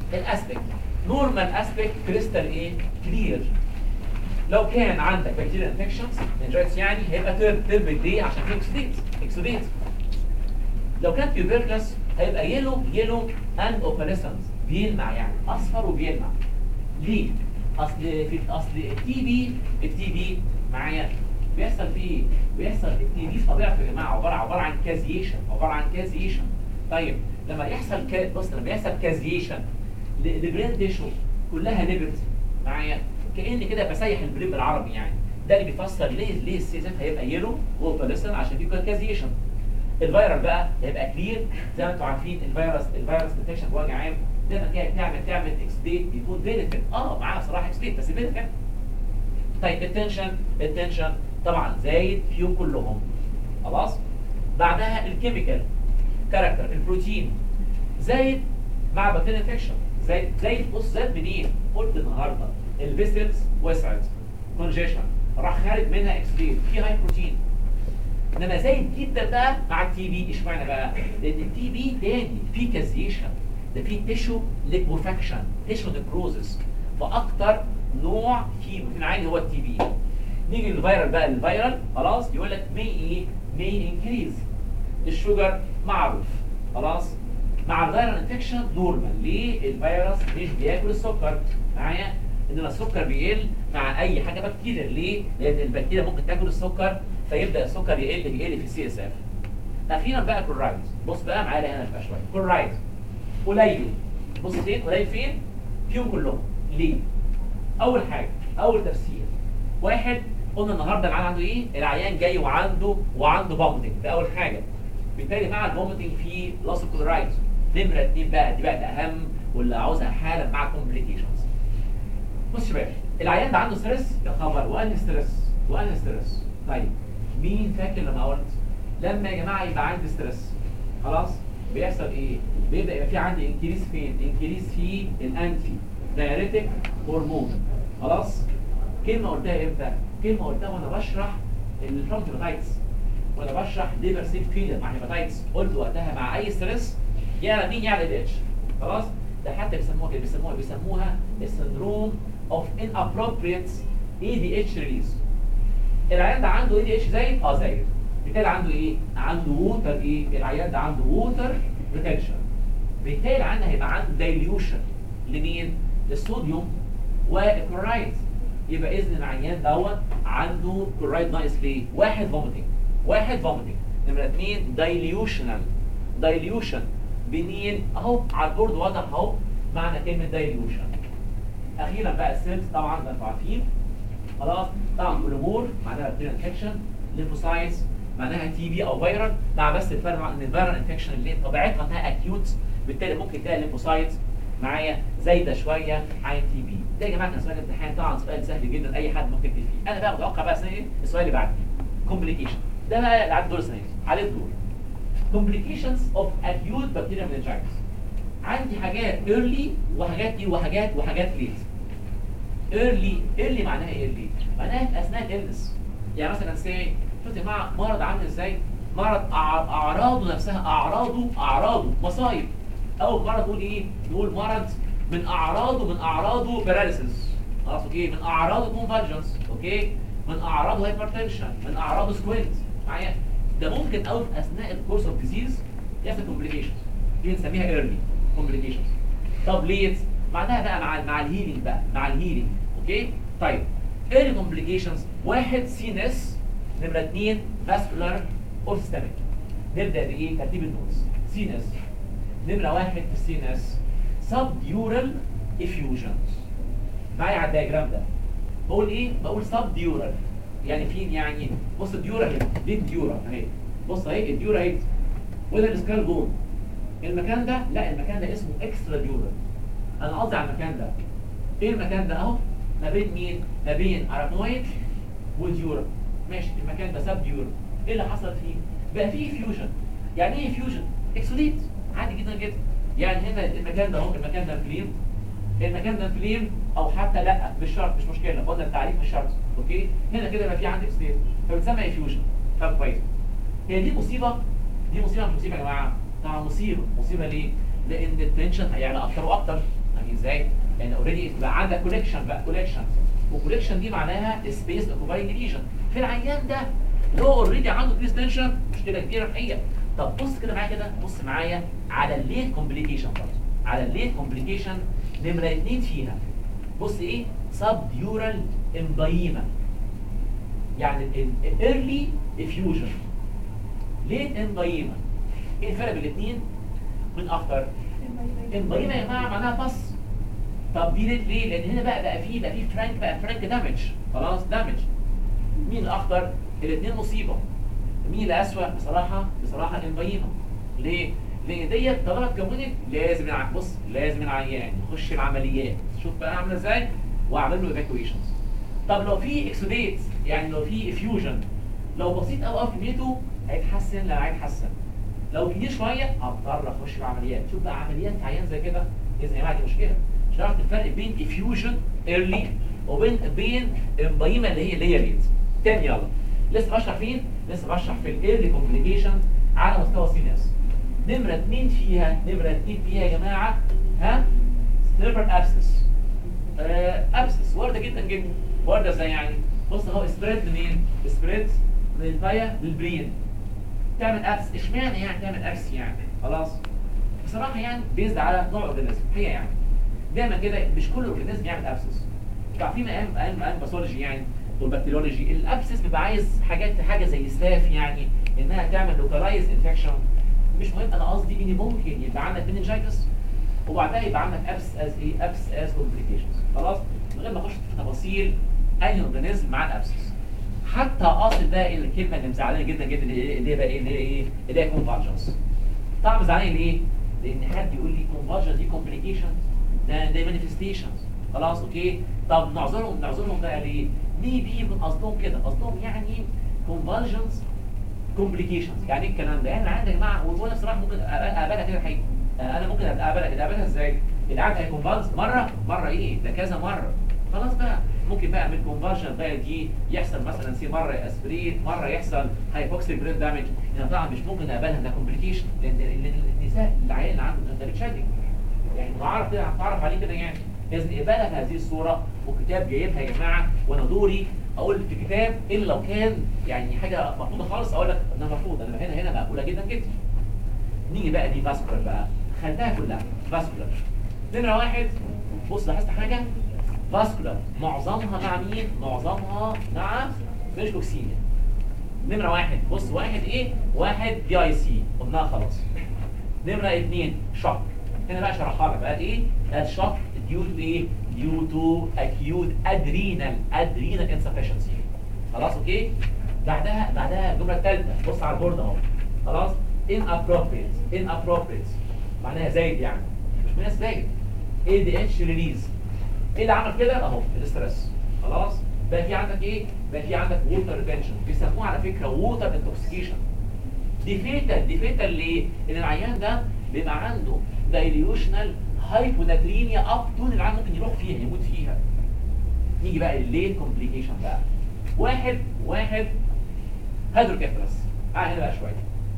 الاسبكت نورمال اسبكت كريستال ايه كلير لو كان عندك بكتيريا انفكشنز منجايتس يعني هيبقى ترب ترب ليه عشان فيه اكسوديت اكسوديت لو كان تيوبركلس هيبقى يلو يلو اند اوباليسنت بيلمع يعني اصفر وبيلمع ليه؟ اصل في اصل التي بي التي بي معايا بيحصل فيه ايه؟ بيحصل التي بي طبيعته يا جماعه عباره عباره عن كازيشن عباره عن كازيشن طيب لما يحصل كا... بص لما يحصل كازيشن لبرين تيشو كلها ليبت معايا كان كده بسيح البرين بالعربي يعني ده اللي بيفسر ليه ليه السيزن هيبقى يلو وباليسن عشان في كازيشن الفيروس بقى هيبقى كلير زي ما انتم عارفين الفيروس الفيروس ديتكشن بوجه عام دايما كده تعمل تعمل اكسديت بيكون بينفيت اه معاه صراحه اكسديت بس بينفيت طيب التنشن التنشن طبعا زايد فيهم كلهم خلاص بعدها الكيميكال كاركتر البروتين زايد مع بكتيريا انفكشن زايد زايد بص زاد منين قلت النهارده الفيسلز وسعت كونجيشن راح خارج منها اكسديت في هاي بروتين انما زايد جدا بقى مع التي بي اشمعنى بقى؟ لان التي بي تاني في كازيشن ده في تيشو ليكوفاكشن تيشو نيكروزس فاكتر نوع فيه بروتين عالي هو التي بي نيجي للفيرال بقى الفيرال خلاص يقول لك مي ايه؟ مي انكريز الشوجر معروف خلاص مع الفيرال انفكشن نورمال ليه؟ الفيروس مش بياكل السكر معايا انما السكر بيقل مع اي حاجه بكتيريا ليه؟ لان البكتيريا ممكن تاكل السكر فيبدا السكر يقل يقل في السي اس اف اخيرا بقى كلورايد بص بقى معايا هنا بقى شويه كلورايد قليل بص فين قليل فين فيهم كلهم ليه اول حاجه اول تفسير واحد قلنا النهارده العيان عنده ايه العيان جاي وعنده وعنده فوميتنج ده اول حاجه بالتالي مع الفوميتنج في لاس كلورايد نمره اتنين بقى دي بقى الاهم واللي عاوزها حالا مع كومبليكيشنز بص يا شباب العيان ده عنده ستريس يا خبر وان ستريس وان ستريس طيب مين فاكر لما قلت لما يا جماعه يبقى عندي ستريس خلاص بيحصل ايه بيبدا يبقى في عندي انكريس فين انكريس في الانتي دايريتك هرمون خلاص كلمه قلتها امتى كلمه قلتها وانا بشرح الهيباتايتس وانا بشرح ليفر سيل فيلر مع هيباتايتس قلت وقتها مع اي ستريس يعلى مين يعلى الاتش خلاص ده حتى بيسموها كده بيسموها بيسموها السندروم اوف inappropriate ADH ريليز العيان ده عنده اي دي اتش زايد اه زايد بالتالي عنده ايه عنده ووتر ايه العيان ده عنده ووتر ريتنشن بالتالي العيان ده هيبقى عنده دايليوشن لمين للصوديوم والكلورايد يبقى اذن العيان دوت عنده كلورايد ناقص ليه واحد فوميتنج واحد فوميتنج نمره اثنين دايليوشنال دايليوشن بنين اهو على البورد واضح اهو معنى كلمه دايليوشن اخيرا بقى السيلز طبعا ده انتوا عارفين خلاص طبعا كولومور معناها بكتيريا انفكشن ليمفوسايتس معناها تي بي او فيرال مع بس الفرق مع ان الفيرال انفكشن اللي طبيعتها انها اكيوت بالتالي ممكن تلاقي الليمفوسايتس معايا زايده شويه عن تي بي ده يا جماعه كان سؤال امتحان طبعا سؤال سهل جدا اي حد ممكن يكتب فيه انا بقى متوقع بقى السنه دي السؤال اللي بعده كومبليكيشن ده بقى اللي عدى دور السنه دي عليه الدور complications of acute bacterial meningitis عندي حاجات early وحاجات ايه وحاجات وحاجات late early early معناها ايه early معناها في اثناء الالنس يعني مثلا سي شفت يا جماعه مرض عامل ازاي مرض أع- اعراضه نفسها اعراضه اعراضه مصايب اول مره نقول ايه نقول مرض من اعراضه من اعراضه باراليسيس خلاص اوكي من اعراضه كونفرجنس اوكي من اعراضه هايبرتنشن من اعراضه سكوينت معايا ده ممكن قوي في اثناء الكورس اوف ديزيز يحصل كومبليكيشنز دي بنسميها ايرلي كومبليكيشنز طب ليت معناها بقى مع مع الهيلينج بقى مع الهيلينج اوكي طيب ايرلي كومبليكيشنز واحد سينس نمره اثنين فاسكولار اور سيستميك نبدا بايه ترتيب النوتس سينس نمره واحد في السينس سب ديورال افيوجنز معايا على الدياجرام ده بقول ايه بقول سب ديورال يعني فين يعني بص الديورا اهي دي الديورا اهي بص اهي الديورا اهي وده السكال بون المكان ده لا المكان ده اسمه اكسترا ديورا انا قصدي على المكان ده ايه المكان ده اهو ما بين مين ما بين ارابنويد وديورا ماشي المكان ده سب ديورا ايه اللي حصل فيه بقى فيه فيوجن يعني ايه فيوجن اكسوديت عادي جدا جدا يعني هنا المكان ده اهو المكان ده انفليم المكان ده انفليم او حتى لا مش شرط مش مشكله قلنا التعريف مش شرط اوكي هنا كده يبقى في عندك ستيت فبتسمى ايفيوجن طب كويس هي دي مصيبه دي مصيبه مش مصيبه يا جماعه طبعا مصيبه مصيبه ليه؟ لان التنشن هيعلى اكتر واكتر يعني ازاي؟ يعني اوريدي بقى عندك كوليكشن بقى كوليكشن وكوليكشن دي معناها سبيس اوكوباينج ليجن في العيان ده لو اوريدي عنده بريس تنشن مشكله كبيره الحقيقه طب بص كده معايا كده بص معايا على الليت كومبليكيشن برضه على الليت كومبليكيشن نمره اتنين فيها بص ايه سب ديورال امبايما يعني الايرلي افيوجن ليت امبايما ايه الفرق بين الاثنين من اخطر امبايما يا جماعه معناها بص طب دي ليه ليه لان هنا بقى بقى في بقى في فرانك بقى فرانك دامج خلاص دامج مين الاخطر الاثنين مصيبه مين الاسوأ بصراحه بصراحه امبايما ليه لان ديت طالما اتكونت لازم الع- بص لازم العيان يخش العمليات شوف بقى عامله ازاي واعمل له ايفاكويشنز طب لو في اكسوديت يعني لو في افيوجن لو بسيط قوي قوي كميته هيتحسن لا هيتحسن لو كتير شويه هضطر اخش العمليات شوف بقى عمليات في عيان زي كده اذا يا جماعه دي مشكله شرحت الفرق بين افيوجن ايرلي وبين بين امبايما اللي هي ليريت تاني يلا لسه بشرح فين؟ لسه بشرح في الايرلي كومبليكيشن على مستوى السينس نمره اثنين فيها نمره اثنين فيها يا جماعه ها ستيربر ابسس ابسس وارده جدا جدا وارده ازاي يعني بص اهو سبريد منين سبريد من الفايا للبرين تعمل ابس اشمعنى يعني تعمل ابس يعني خلاص بصراحه يعني بيزد على نوع اورجانيزم هي يعني دايما كده مش كل اورجانيزم يعمل ابسس عارفين ايام ايام ايام باثولوجي يعني والبكتيريولوجي الابسس بيبقى عايز حاجات حاجه زي ستاف يعني انها تعمل لوكالايز انفكشن مش مهم انا قصدي ان ممكن يبقى عندك مننجايتس وبعدها يبقى عندك ابس از ايه ابس از كومبليكيشنز خلاص من غير ما اخش في تفاصيل اي اورجانيزم مع الابسس حتى اصل بقى إيه الكلمه اللي مزعلاني جدا جدا اللي هي بقى ايه اللي هي ايه اللي هي كونفرجنس طبعا مزعلاني ليه؟ لان حد يقول لي كونفرجن دي كومبليكيشنز ده ده مانيفستيشنز خلاص اوكي طب نعذرهم نعذرهم بقى ليه؟ ليه دي من قصدهم كده؟ قصدهم يعني كونفرجنز كومبليكيشنز يعني ايه الكلام ده؟ يعني عندي يا جماعه وانا بصراحه ممكن اقابلها كده الحقيقه آه، انا ممكن اقابلها كده اقابلها ازاي؟ العيان هيكونفالز مره مره ايه؟ ده كذا مره خلاص بقى ممكن بقى من الكونفرجن بقى دي يحصل مثلا سي مره اسبريت مره يحصل هايبوكسيك برين دامج انا طبعا مش ممكن اقابلها ده كومبليكيشن لان لأن النساء العيان اللي عنده ده بتشدد يعني معرف كده هتعرف عليه كده يعني لازم اقبالها بهذه الصوره وكتاب جايبها يا جماعه وانا دوري اقول في كتاب الا لو كان يعني حاجه مرفوضه خالص اقول لك انها مرفوضه انا هنا هنا مقبوله جدا جدا نيجي بقى دي فاسكولار بقى خدناها كلها فاسكولار نمره واحد بص لاحظت حاجه فاسكولار معظمها مع مين؟ معظمها مع فيشكوكسيميا نمره واحد بص واحد ايه؟ واحد بي اي سي قلناها خلاص نمره اثنين شوك هنا بقى شرحها لك بقى ايه؟ الشوك ديو تو ايه؟ ديو تو اكيوت ادرينال ادرينال انسفشنسي خلاص اوكي؟ بعدها بعدها الجمله الثالثه بص على البورد اهو خلاص inappropriate inappropriate معناها زايد يعني مش ناس زايد اي دي اتش ريليز ايه اللي عمل كده اهو الاسترس خلاص بقى في عندك ايه بقى في عندك ووتر ريتنشن بيسموها على فكره ووتر انتوكسيكيشن دي فيتال دي فيتال ليه ان العيان ده بيبقى عنده دايليوشنال هايبوناتريميا اب تو العيان ممكن يروح فيها يموت فيها نيجي بقى للليت كومبليكيشن بقى واحد واحد هيدروكيفالس تعال هنا بقى شويه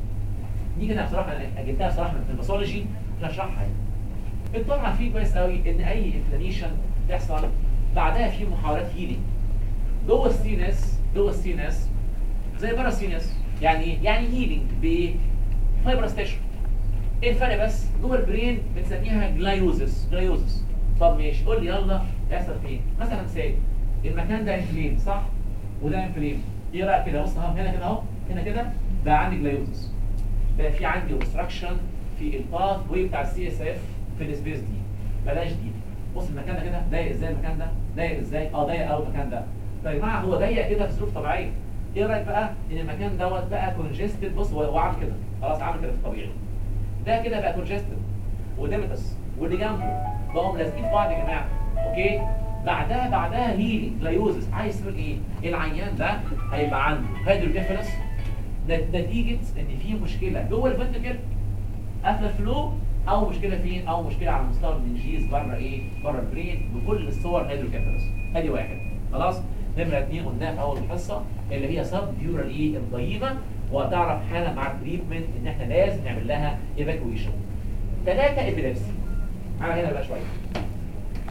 دي كده بصراحه انا جبتها بصراحه من الباثولوجي عشان اشرحها يعني انتوا طبعا عارفين كويس قوي ان اي انفلاميشن تحصل بعدها في محاولات هيلينج جوه السينس جوه السينس زي بره السينس يعني ايه؟ يعني هيلينج بايه؟ فايبرس تيشو ايه الفرق بس؟ جوه البرين بنسميها جلايوزس جلايوزس طب ماشي قول لي يلا يحصل فين؟ مثلا ساي المكان ده انفليم صح؟ وده انفليم ايه رايك كده بص اهو هنا كده اهو هنا كده بقى عندي جلايوزس بقى في عندي اوبستراكشن في الباث واي بتاع السي اس اف في السبيس دي بلاش دي بص المكان ده كده ضيق ازاي المكان ده ضيق ازاي اه ضيق قوي المكان ده طيب يا جماعه هو ضيق كده في ظروف طبيعيه ايه رايك بقى ان المكان دوت بقى كونجستد بص هو هو عامل كده خلاص عامل كده في الطبيعي ده كده بقى كونجستد وديمتس واللي جنبه بقوا لازقين في بعض يا جماعه اوكي بعدها بعدها هيلينج جلايوزس عايز تقول ايه العيان ده هيبقى عنده هيدروكيفالس نتيجه ان في مشكله جوه الفنتكل قافله فلو او مشكله فين او مشكله على مستوى المنجيز بره ايه بره البرين بكل الصور هيدروكيفالس ادي واحد خلاص نمره اثنين قلناها في اول الحصه اللي هي سب ديورال ايه الضيمه وهتعرف حالا مع التريتمنت ان احنا لازم نعمل لها ايفاكويشن ثلاثه ابيليبسي على هنا بقى شويه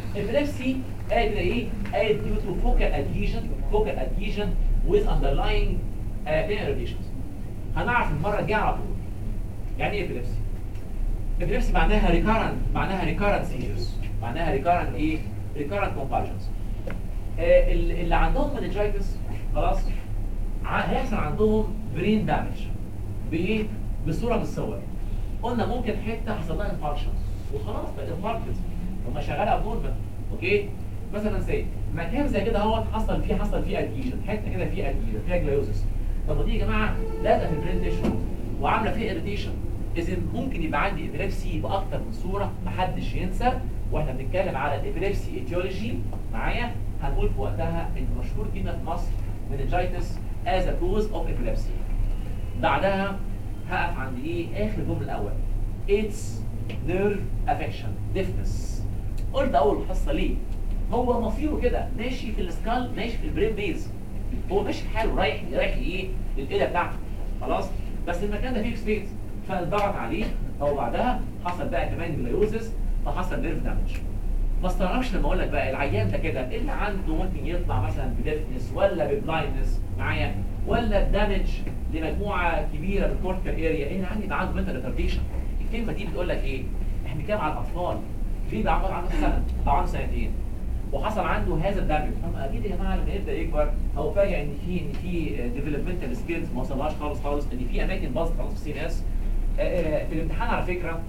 ابيليبسي قال كده ايه؟ قال due to focal adhesion focal adhesion with underlying uh, pain irritations هنعرف المره الجايه على طول يعني ايه ابيليبسي؟ ابيليبسي معناها ريكارنت معناها ريكارنت سيجرز معناها ريكارنت ايه؟ ريكارنت كومبالجنز آه اللي عندهم منجايتس خلاص ع- هيحصل عندهم برين دامج بايه؟ بصوره من الصور قلنا ممكن حته حصل لها انفاركشنز وخلاص بقت انفاركتد هم شغاله ابنورمال اوكي مثلا زي مكان زي كده اهوت حصل فيه حصل فيه اديشن حته كده فيه اديشن فيها جلايوزس طب ما دي يا جماعه لازقه في البرين تيشو وعامله فيه اريتيشن اذا ممكن يبقى عندي ابيليبسي باكتر من صوره محدش ينسى واحنا بنتكلم على الابيليبسي ايتيولوجي معايا هنقول في وقتها ان مشهور جدا في مصر meningitis as a cause of epilepsy بعدها هقف عند ايه اخر جمله الاول اتس نيرف افكشن ديفنس قلت اول حصه ليه هو مصيره كده ماشي في السكال ماشي في البرين بيز هو ماشي في حاله رايح رايح ايه للقله بتاعته خلاص بس المكان ده فيه سبيس فانضغط عليه او بعدها حصل بقى كمان جلايوزس فحصل نيرف دامج ما استغربش لما اقول لك بقى العيان ده كده اللي عنده ممكن يطلع مثلا بديفنس ولا ببلايندنس معايا ولا بدامج لمجموعه كبيره من الكورتيكال اريا اللي عندي يبقى عنده منتال ريتارديشن الكلمه دي بتقول لك ايه؟ احنا بنتكلم على الاطفال في ده عمره عنده سنه او عنده سنتين وحصل عنده هذا الدامج طب اكيد يا جماعه لما يبدا يكبر هو فاجئ ان في ان في ديفلوبمنتال سكيلز ما وصلهاش خالص خالص ان في اماكن باظت خلاص في السي ان اس في الامتحان على فكره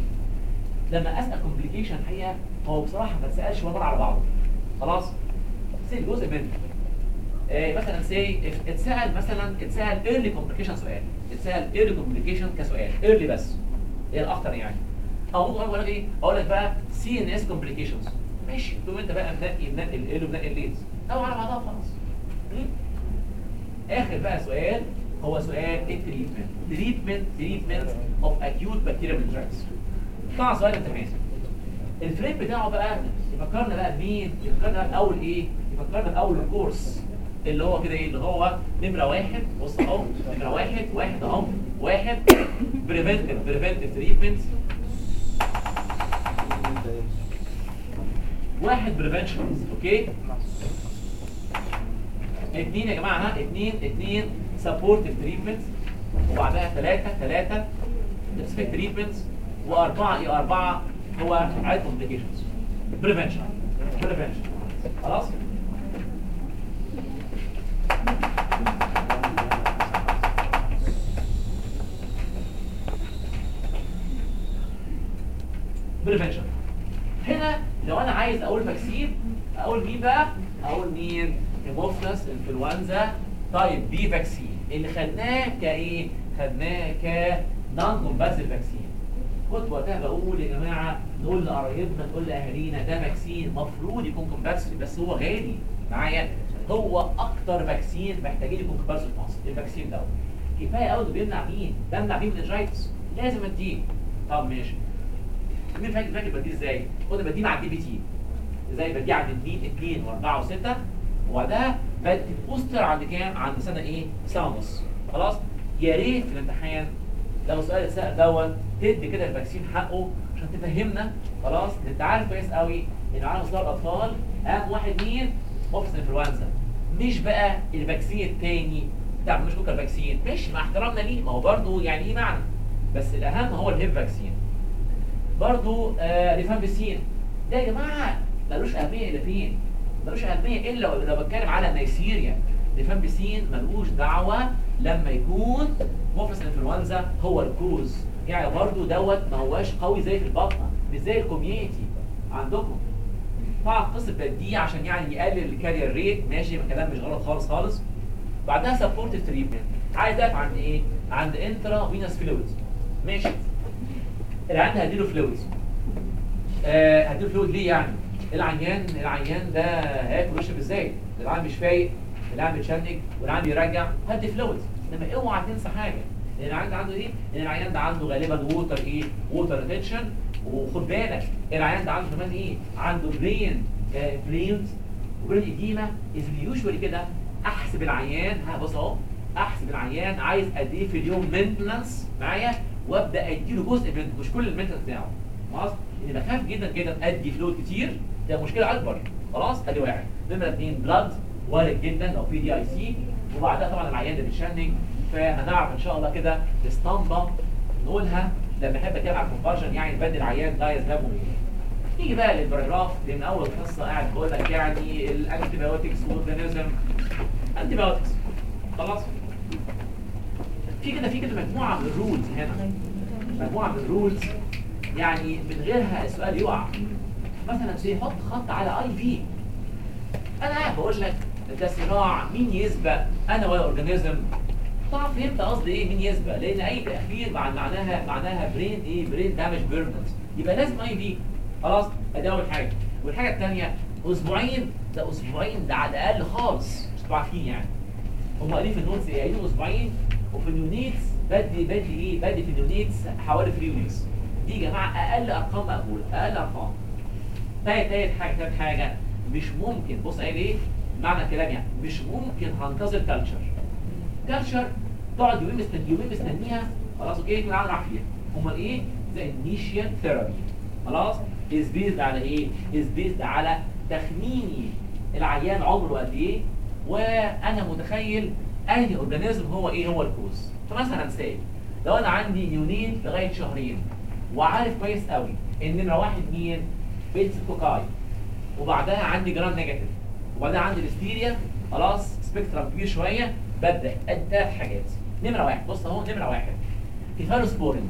لما اسال كومبليكيشن الحقيقه هو بصراحه ما اتسالش ولا مره على بعضه خلاص سيب جزء منه آه مثلا سي اتسال مثلا اتسال ايرلي كومبليكيشن سؤال اتسال ايرلي كومبليكيشن كسؤال ايرلي بس هي الاخطر يعني او ممكن اقول لك ايه اقول لك بقى سي ان اس كومبليكيشنز ماشي تقوم انت بقى منقي منقي الايرلي ومنقي الليز او على بعضها خلاص م? اخر بقى سؤال هو سؤال التريتمنت تريتمنت تريتمنت اوف اكيوت بكتيريا منجايتس طبعا سؤال امتحان الفريم بتاعه بقى يفكرنا بقى بمين يفكرنا بقى باول ايه يفكرنا باول الكورس اللي هو كده ايه اللي هو نمره واحد بص اهو نمره واحد واحد اهو واحد بريفنتيف بريفنتيف تريتمنت واحد بريفنشن اوكي اثنين يا جماعه ها اثنين اثنين سبورتيف تريتمنت وبعدها ثلاثه ثلاثه سبيسيفيك تريتمنت واربعه ايه اربعه هو علاج كومبليكيشنز بريفنشن بريفنشن خلاص بريفنشن هنا لو انا عايز اقول فاكسين اقول مين بقى اقول مين هيموفلس انفلونزا تايب بي فاكسين اللي خدناه كايه خدناه ك نون كومباسيف فاكسين كنت وقتها بقول يا جماعه نقول لقرايبنا نقول لاهالينا ده فاكسين مفروض يكون كومباسيف بس هو غالي معايا هو اكتر فاكسين محتاجين يكون كومباسيف في مصر الفاكسين ده كفايه قوي انه بيمنع مين؟ بيمنع مين من الجايتس لازم اديه طب ماشي مين فاكر فاكر بديه ازاي؟ قلنا بديه مع الدي بي تي ازاي بديه عند 2 2 و4 و6 وبعدها بدي بوستر عند كام؟ عند سنه ايه؟ سنه ونص خلاص؟ يا ريت في الامتحان لو سؤال اتسال دوت تدي كده الفاكسين حقه عشان تفهمنا خلاص انت عارف كويس قوي ان على مستوى الاطفال اهم واحد مين؟ مفصل انفلونزا مش بقى الفاكسين التاني بتاع مش كوكا فاكسين ماشي مع احترامنا ليه ما هو برضه يعني ليه معنى بس الاهم هو الهيب فاكسين برضو آه ريفامبيسين ده يا جماعه ملوش اهميه الا فين؟ ملوش اهميه الا لو لو بتكلم على نيسيريا ريفامبيسين ملوش دعوه لما يكون مفرس الانفلونزا هو الكوز يعني برضو دوت ما هواش قوي زي في البطنه مش زي الكوميونتي عندكم طبعا قصه بديه عشان يعني يقلل الكارير ريت ماشي ما كلام مش غلط خالص خالص بعدها سبورتيف تريتمنت عايز اقف عند ايه؟ عند انترا فينوس فلويدز ماشي العيان هديله فلويدز آه هديله فلويد ليه يعني؟ العيان العيان ده هياكل ويشرب ازاي؟ العيان مش فايق العيان بيتشنج والعيان بيرجع هدي فلويدز انما اوعى تنسى حاجه ان العيان ده عنده ايه؟ ان العيان ده عنده غالبا ووتر ايه؟ ووتر ريتنشن وخد بالك العيان ده عنده كمان ايه؟ عنده برين برينز وبرين ايديما از يوجوالي كده احسب العيان ها بص اهو احسب العيان عايز قد ايه في اليوم مينتنس معايا وابدا اديله جزء من مش كل المينتنس بتاعه خلاص اني بخاف جدا جدا ادي فلويد كتير ده مشكله اكبر خلاص ادي واحد نمره اثنين بلاد وارد جدا لو في دي اي سي وبعدها طبعا العيان ده بيتشنج فهنعرف ان شاء الله كده اسطمبه نقولها لما احب اتكلم عن كونفرجن يعني نبدل عيان دايز لابو نيجي بقى للباراجراف لان اول قصه قاعد بقول لك يعني الانتي بايوتكس والاورجانيزم انتي بايوتكس خلاص في كده في كده مجموعه من الرولز هنا مجموعه من الرولز يعني من غيرها السؤال يقع مثلا زي حط خط على اي في انا قاعد بقول لك ده صراع مين يسبق انا ولا اورجانيزم طبعا فهمت قصدي ايه مين يسبق لان اي تاخير مع معناها معناها برين ايه برين دامج بيرمنت يبقى لازم اي في خلاص ادي اول حاجه والحاجه الثانيه اسبوعين ده اسبوعين ده على الاقل خالص مش تبقى عارفين يعني هم قايلين في النوتس ايه قايلين اسبوعين وفي اليونيتس بدي بدي ايه بدي في اليونيتس حوالي 3 ويكس دي يا جماعه اقل ارقام مقبوله اقل ارقام تالت تالت حاجه تالت حاجه مش ممكن بص قايل ايه معنى الكلام يعني مش ممكن هنتظر كالتشر كالتشر تقعد يومين مستني يومين مستنيها خلاص اوكي كل عام راح فيها امال ايه زي النيشيال ثيرابي خلاص از بيزد على ايه از بيزد على تخميني العيان عمره قد ايه وانا متخيل انهي اورجانيزم هو ايه هو الكوز فمثلا سي لو انا عندي نيونين لغايه شهرين وعارف كويس قوي ان نمره واحد مين بيتس كوكاي وبعدها عندي جرام نيجاتيف وبعدها عندي الهستيريا خلاص سبيكترم كبير شويه ببدا ادي ثلاث حاجات نمره واحد بص اهو نمره واحد كيفالوسبورين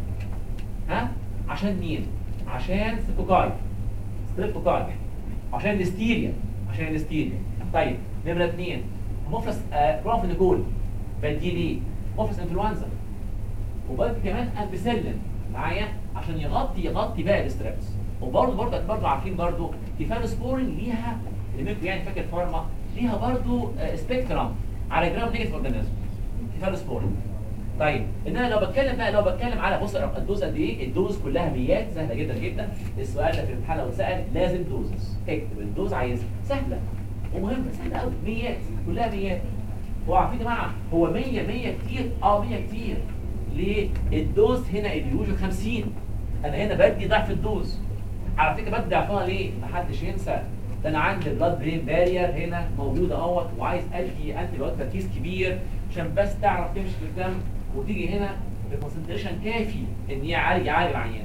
ها عشان مين؟ عشان سيكوكاي ستريبتوكاي عشان الهستيريا عشان الهستيريا طيب نمره اثنين مفلس آه بروفينيكول بدي ليه؟ مفلس انفلونزا وبرضه كمان امبيسيلين معايا عشان يغطي يغطي باقي الستريبس وبرضه برضه برضه عارفين برضه كيفالوسبورين ليها اللي منكم يعني فاكر فارما ليها برضه آه سبيكترم على جرام نيجاتيف اورجانيزم كيفالوسبورين طيب ان انا لو بتكلم بقى لو بتكلم على بص الدوز قد ايه الدوز كلها ميات سهله جدا جدا السؤال ده في الامتحان لو اتسال لازم دوزز اكتب الدوز عايزها سهله ومهمه سهله قوي ميات كلها ميات هو عارفين يا جماعه هو 100 100 كتير اه 100 كتير ليه الدوز هنا اليوجو 50 انا هنا بدي ضعف الدوز على فكره بدي ضعفها ليه محدش ينسى ده انا عندي البلاد برين بارير هنا موجود اهوت وعايز ادي انتي بايوتيك تركيز كبير عشان بس تعرف تمشي في الدم وتيجي هنا بكونسنتريشن كافي ان هي عالي يعالج العيان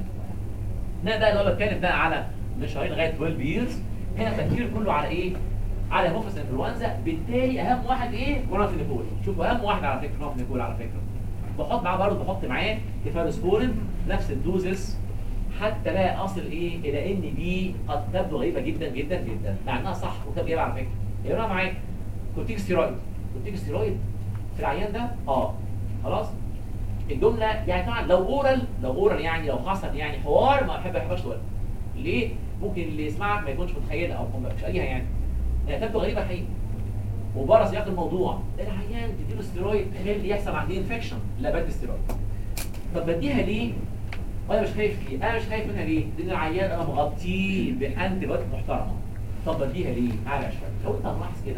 ده ده اللي هو بتكلم بقى على من شهرين لغايه 12 ييرز هنا التفكير كله على ايه؟ على موفس انفلونزا بالتالي اهم واحد ايه؟ كورافينيكول شوفوا اهم واحد على فكره كورافينيكول على فكره بحط معاه برضه بحط معاه كيفالوسبورين نفس الدوزز حتى لا اصل ايه الى ان دي قد تبدو غريبه جدا جدا جدا مع انها صح وكتاب جايبها على فكره يقراها معاك كورتيكوستيرويد كورتيكوستيرويد في العيان ده اه خلاص الجمله يعني طبعا لو اورال لو اورال يعني لو حصل يعني حوار ما بحب احبش تقول ليه؟ ممكن اللي يسمعك ما يكونش متخيلها او مش قاريها يعني هي تبدو غريبه الحقيقه وبره سياق الموضوع العيان تديله ستيرويد تخيل يحصل عندي انفكشن لا بدي ستيرويد طب بديها ليه؟ وانا مش خايف ليه؟ انا مش خايف منها ليه؟ لان العيان انا مغطيه بانتي بايوتيك محترمه طب بديها ليه؟ تعالى شويه لو انت ملاحظ كده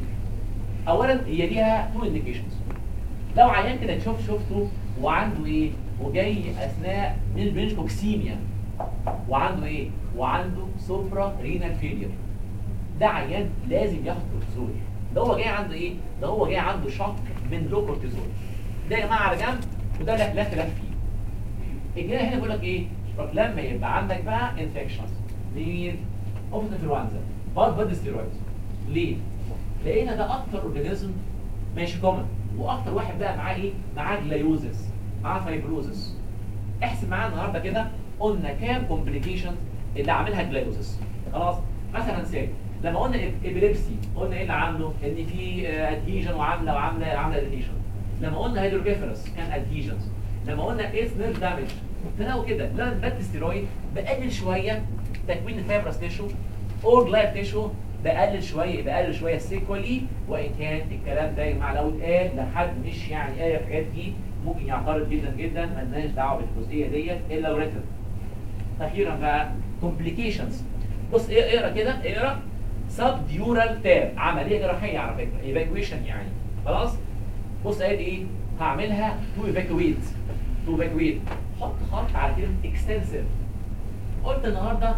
اولا هي ليها تو انديكيشنز لو عيان كده تشوف شفته وعنده ايه وجاي اثناء من كوكسيميا وعنده ايه وعنده سوبرا رينال فيلير ده عيان لازم ياخد كورتيزول ده هو جاي عنده ايه ده هو جاي عنده شوك من لو كورتيزول ده يا جماعه على جنب وده لا لا خلاف فيه الجاي هنا بيقول لك ايه لما يبقى عندك بقى انفكشنز مين اوفيس انفلونزا برضه بدي ستيرويد ليه لقينا ده اكتر اورجانيزم ماشي كومن واكتر واحد بقى معاه ايه معاه جلايوزس معاه فايبروزس احسب معايا النهارده كده قلنا كام كومبليكيشن اللي عاملها جلايوزس خلاص مثلا سي لما قلنا ابيليبسي قلنا ايه اللي عامله ان في ادهيجن وعامله وعامله عامله ادهيجن لما قلنا هيدروجيفرس كان ادهيجنز لما قلنا ايس نيرف دامج تلاقوا كده لما بدي ستيرويد بقلل شويه تكوين الفايبرس تيشو اور جلايد تيشو بقلل شويه بقلل شويه سيكولي وان كان الكلام ده يا جماعه لو اتقال لحد مش يعني قاري الحاجات دي ممكن يعترض جدا جدا مالناش دعوه بالجزئيه ديت الا لو ريتن اخيرا بقى كومبليكيشنز بص اقرا كده اقرا سب ديورال تاب عمليه جراحيه على فكره ايفاكويشن يعني خلاص بص قال ايه هعملها تو ايفاكويت تو ايفاكويت حط خط على كلمه اكستنسيف قلت النهارده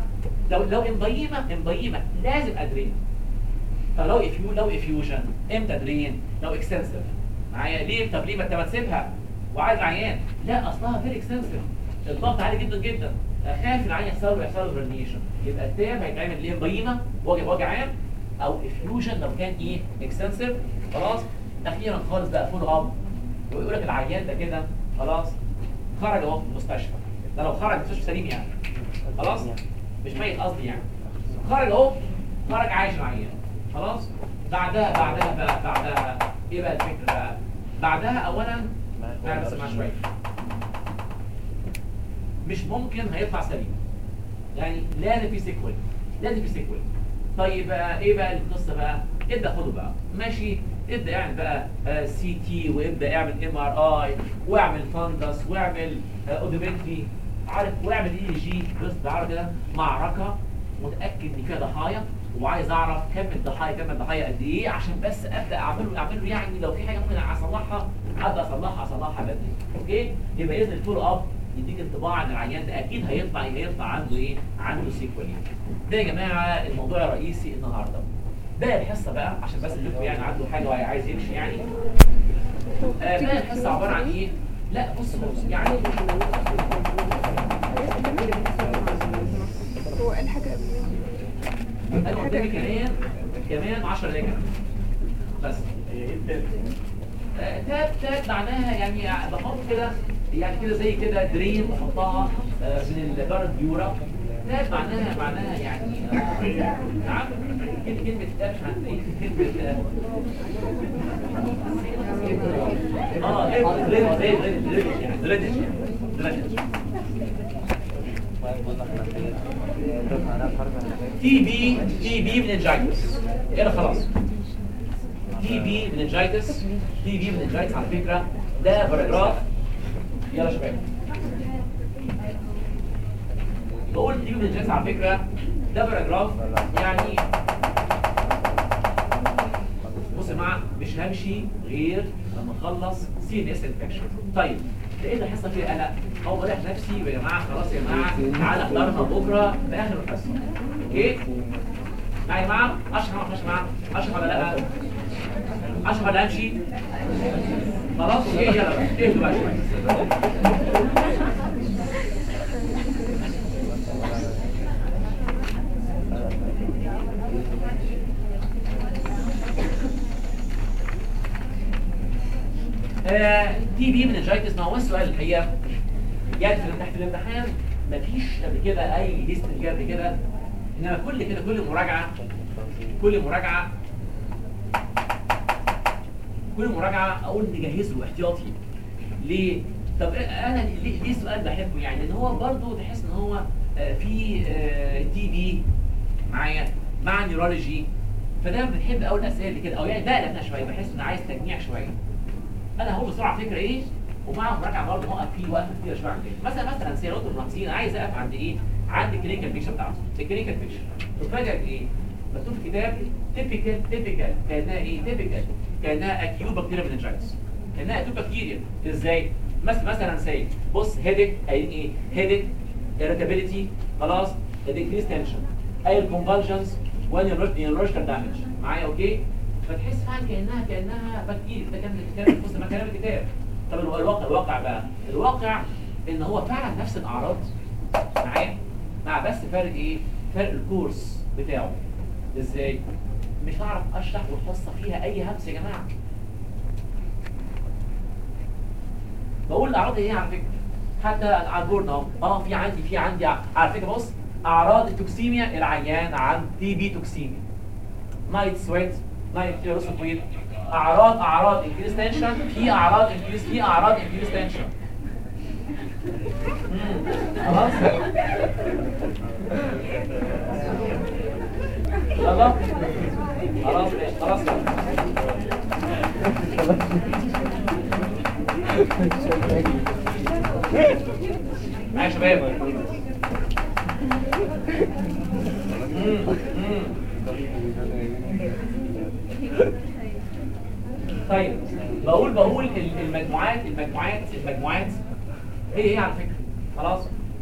لو لو امبيمه امبيمه لازم ادرين طب لو افيو لو افيوجن امتى درين لو اكستنسيف معايا ليه طب ليه ما انت ما تسيبها وعايز عيان لا اصلها فيري اكستنسيف الضغط عالي جدا جدا خايف العيان يحصل له يحصل له برنيشن يبقى التاب هيتعمل ليه امبيمه وجه وجه عام او افيوجن لو كان ايه اكستنسيف خلاص اخيرا خالص بقى فول اب ويقول لك العيان ده كده خلاص خرج اهو من المستشفى ده لو خرج من المستشفى سليم يعني خلاص مش ميت قصدي يعني خرج اهو خرج عايش العيان خلاص بعدها بعدها بقى بعدها ايه بقى الفكره بقى بعدها اولا انا بسمع شويه مش ممكن هيطلع سليم يعني لازم في سيكوال لازم في سيكوال طيب آه، ايه بقى القصه بقى ابدا خده بقى ماشي ابدا اعمل بقى سي تي وابدا اعمل ام ار اي واعمل فندس واعمل اودومتري عارف واعمل اي جي بص بعرف كده معركه متاكد ان فيها ضحايا وعايز اعرف كم الضحايا كم الضحايا قد ايه عشان بس ابدا اعمله اعمله يعني لو في حاجه ممكن اصلحها ابدا اصلحها اصلحها بدري اوكي يبقى اذن الفولو اب يديك انطباع ان العيان ده اكيد هيطلع هيطلع عنده ايه عنده سيكوال ده يا جماعه الموضوع الرئيسي النهارده ده الحصه بقى عشان بس الدكتور يعني عنده حاجه وعايز يمشي يعني آه ده الحصه عباره عن ايه لا بص بص يعني هو قال حاجة قبل انا قدامي كمان كمان 10 دقايق بس آه، تاب تاب معناها يعني بحط كده يعني كده زي كده درين بحطها آه، من الجارد بيورا تاب معناها معناها يعني آه، نعم كلمة كلمة تاب مش عارف ايه كلمة آه، اه ايه درين زي درين درين يعني درينج يعني درينج تي بي تي بي مننجايتس كده خلاص تي بي مننجايتس تي بي مننجايتس على فكره ده باراجراف يلا يا شباب بقول تي بي مننجايتس على فكره ده باراجراف يعني بص يا جماعه مش همشي غير لما اخلص سي ان اس انفكشن طيب ده ايه اللي حصل فيه قلق هو بريح نفسي يا جماعه خلاص يا جماعه تعالى احضرها بكره في اخر الحصه اوكي معايا يا جماعه اشرح ولا مش معايا اشرح ولا لا اشرح ولا امشي خلاص اوكي يلا بقى اهدوا بقى شويه تي بي مننجايتس ما هو السؤال الحقيقه جات في تحت الامتحان مفيش قبل كده اي ليست جه قبل كده انما كل كده كل مراجعه كل مراجعه كل مراجعه اقول نجهزه احتياطي ليه؟ طب انا ليه, ليه سؤال بحبه يعني ان هو برضه تحس ان هو آه، في تي بي معايا مع نيورولوجي فده بنحب اول الاسئله اللي كده او يعني بقلق انا شويه بحس ان عايز تجميع شويه انا هقول بسرعه فكره ايه ومع مراجعه برضه هقف فيه وقفه كتير شويه عند إيه. مثلا مثلا سيروت المناطيل عايز اقف عند ايه عند الكلينيكال بيكشر بتاعته الكلينيكال بيكشر تفاجئ بايه مكتوب في الكتاب تيبيكال تيبيكال كانها ايه تيبيكال كانها اكيو بكتيريا مننجايتس كانها اكيو بكتيريا ازاي مثلا مثلا سي بص هيدك قايلين ايه هيدك irritability خلاص decreased tension اي الكونفالجنز ونيورولوجيكال دامج معايا اوكي فتحس فعلا كانها كانها بكتيريا ده كان الكتاب بص ما كلام الكتاب طب الوا- الواقع الواقع بقى الواقع ان هو فعلا نفس الاعراض معايا مع بس فرق ايه فرق الكورس بتاعه ازاي مش هعرف اشرح والحصه فيها اي همس يا جماعه بقول الاعراض ايه على فكره حتى على البورد اهو اه في عندي في عندي على فكره بص اعراض التوكسيميا العيان عن تي بي توكسيميا نايت سويت نايت رص طويل اعراض اعراض انكريس تنشن في اعراض انكريس في اعراض انكريس تنشن خلاص خلاص خلاص ماشي خلاص معايا يا شباب مم، مم. طيب بقول بقول ال- المجموعات المجموعات المجموعات هي هي على فكره خلاص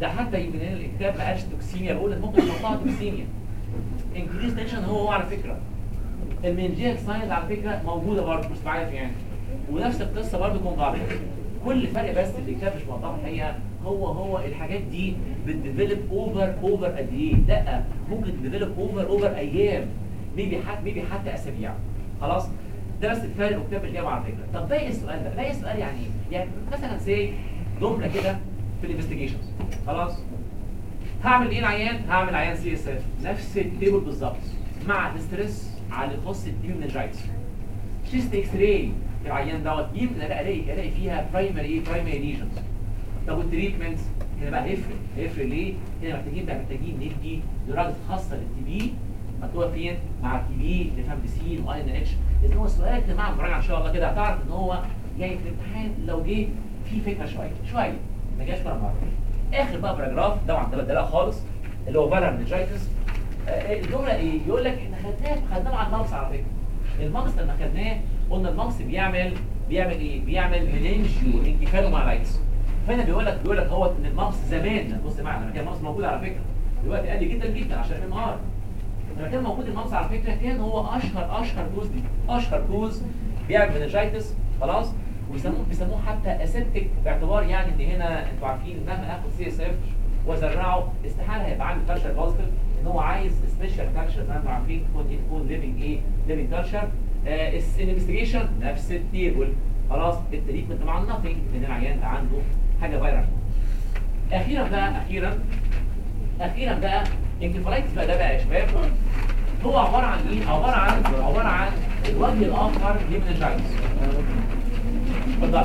ده حتى يمكن هنا الكتاب ما قالش توكسيميا بقول ان ممكن تحطها توكسيميا انكريز تنشن هو هو على فكره المنجيال ساينز على فكره موجوده برضه مش عارف يعني ونفس القصه برضه كونفاليا كل فرق بس اللي الكتاب مش موضح الحقيقه هو هو الحاجات دي بتديفلوب اوفر اوفر قد ايه؟ لا ممكن تديفلوب اوفر اوفر ايام ميبي حتى ميبي حتى اسابيع خلاص ده بس الفرق وكتاب الاجابه على فكره طب باقي السؤال ده باقي السؤال يعني ايه؟ يعني مثلا سي جمله كده في الانفستيجيشنز خلاص هعمل ايه العيان؟ هعمل عيان سي اس اف نفس التيبل بالظبط مع الستريس على اللي يخص الديومنجايتس شيست اكس راي العيان دوت يمكن الاقي الاقي فيها برايمري ايه برايمري ليجنز طب والتريتمنت هنا بقى هيفرق هيفرق ليه؟ هنا محتاجين بقى محتاجين ندي درجه خاصه للتي بي مكتوبه فين؟ مع التي بي لفامبسين واي ان اتش لان هو السؤال يا جماعه مراجعه ان شاء الله كده هتعرف ان هو جاي في الامتحان لو جه في فكره شويه شويه ما جاش مره مره اخر بقى باراجراف طبعا ده بدلها خالص اللي هو فالر منجايتس الجمله ايه؟ يقول لك احنا خدناه خدناه مع المامس على فكره المامس لما خدناه قلنا المامس بيعمل بيعمل ايه؟ بيعمل مننجيو انكيفالومالايتس فهنا بيقول لك بيقول لك هو ان المامس زمان بص معانا لما كان المامس موجود على فكره دلوقتي قل جدا جدا عشان ام ار لما كان موجود المامس على فكره كان هو اشهر اشهر كوز دي اشهر كوز بيعمل مننجايتس خلاص ويسموه بيسموه حتى اسيبتك باعتبار يعني ان هنا انتوا عارفين مهما اخد سي اس اف وازرعه استحاله هيبقى عندي كالتشر بوزيتيف ان هو عايز سبيشال كالتشر زي ما انتوا عارفين تكون ايه تكون ليفنج ايه ليفنج كالتشر الانفستيجيشن نفس التيبل خلاص التريتمنت مع النثينج ان العيان ده عنده حاجه فيروس اخيرا بقى اخيرا اخيرا بقى انكفالايتس بقى ده بقى يا شباب هو عباره عن ايه؟ عباره عن عباره عن الوجه الاخر للمنجايتس اتفضل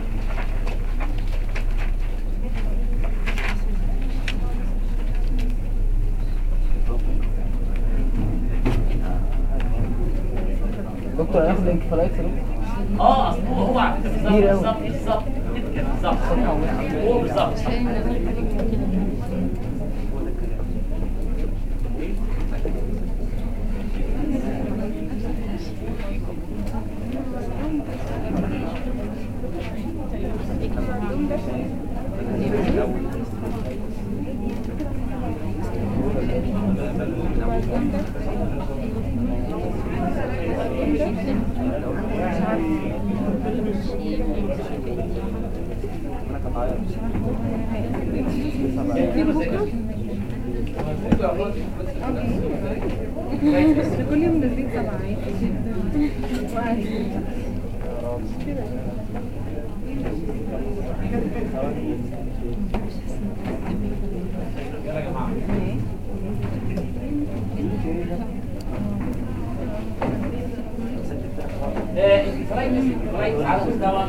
دكتور هناخد انكفالايتس يا دكتور اه اصل هو هو على فكره كتير أوي. بالظبط بالظبط بالظبط بالظبط هو بالظبط احنا كل يوم نازلين سبعة عادي جدا وقاعدين كده يلا يا جماعه انكفالايتس انكفالايتس على مستوى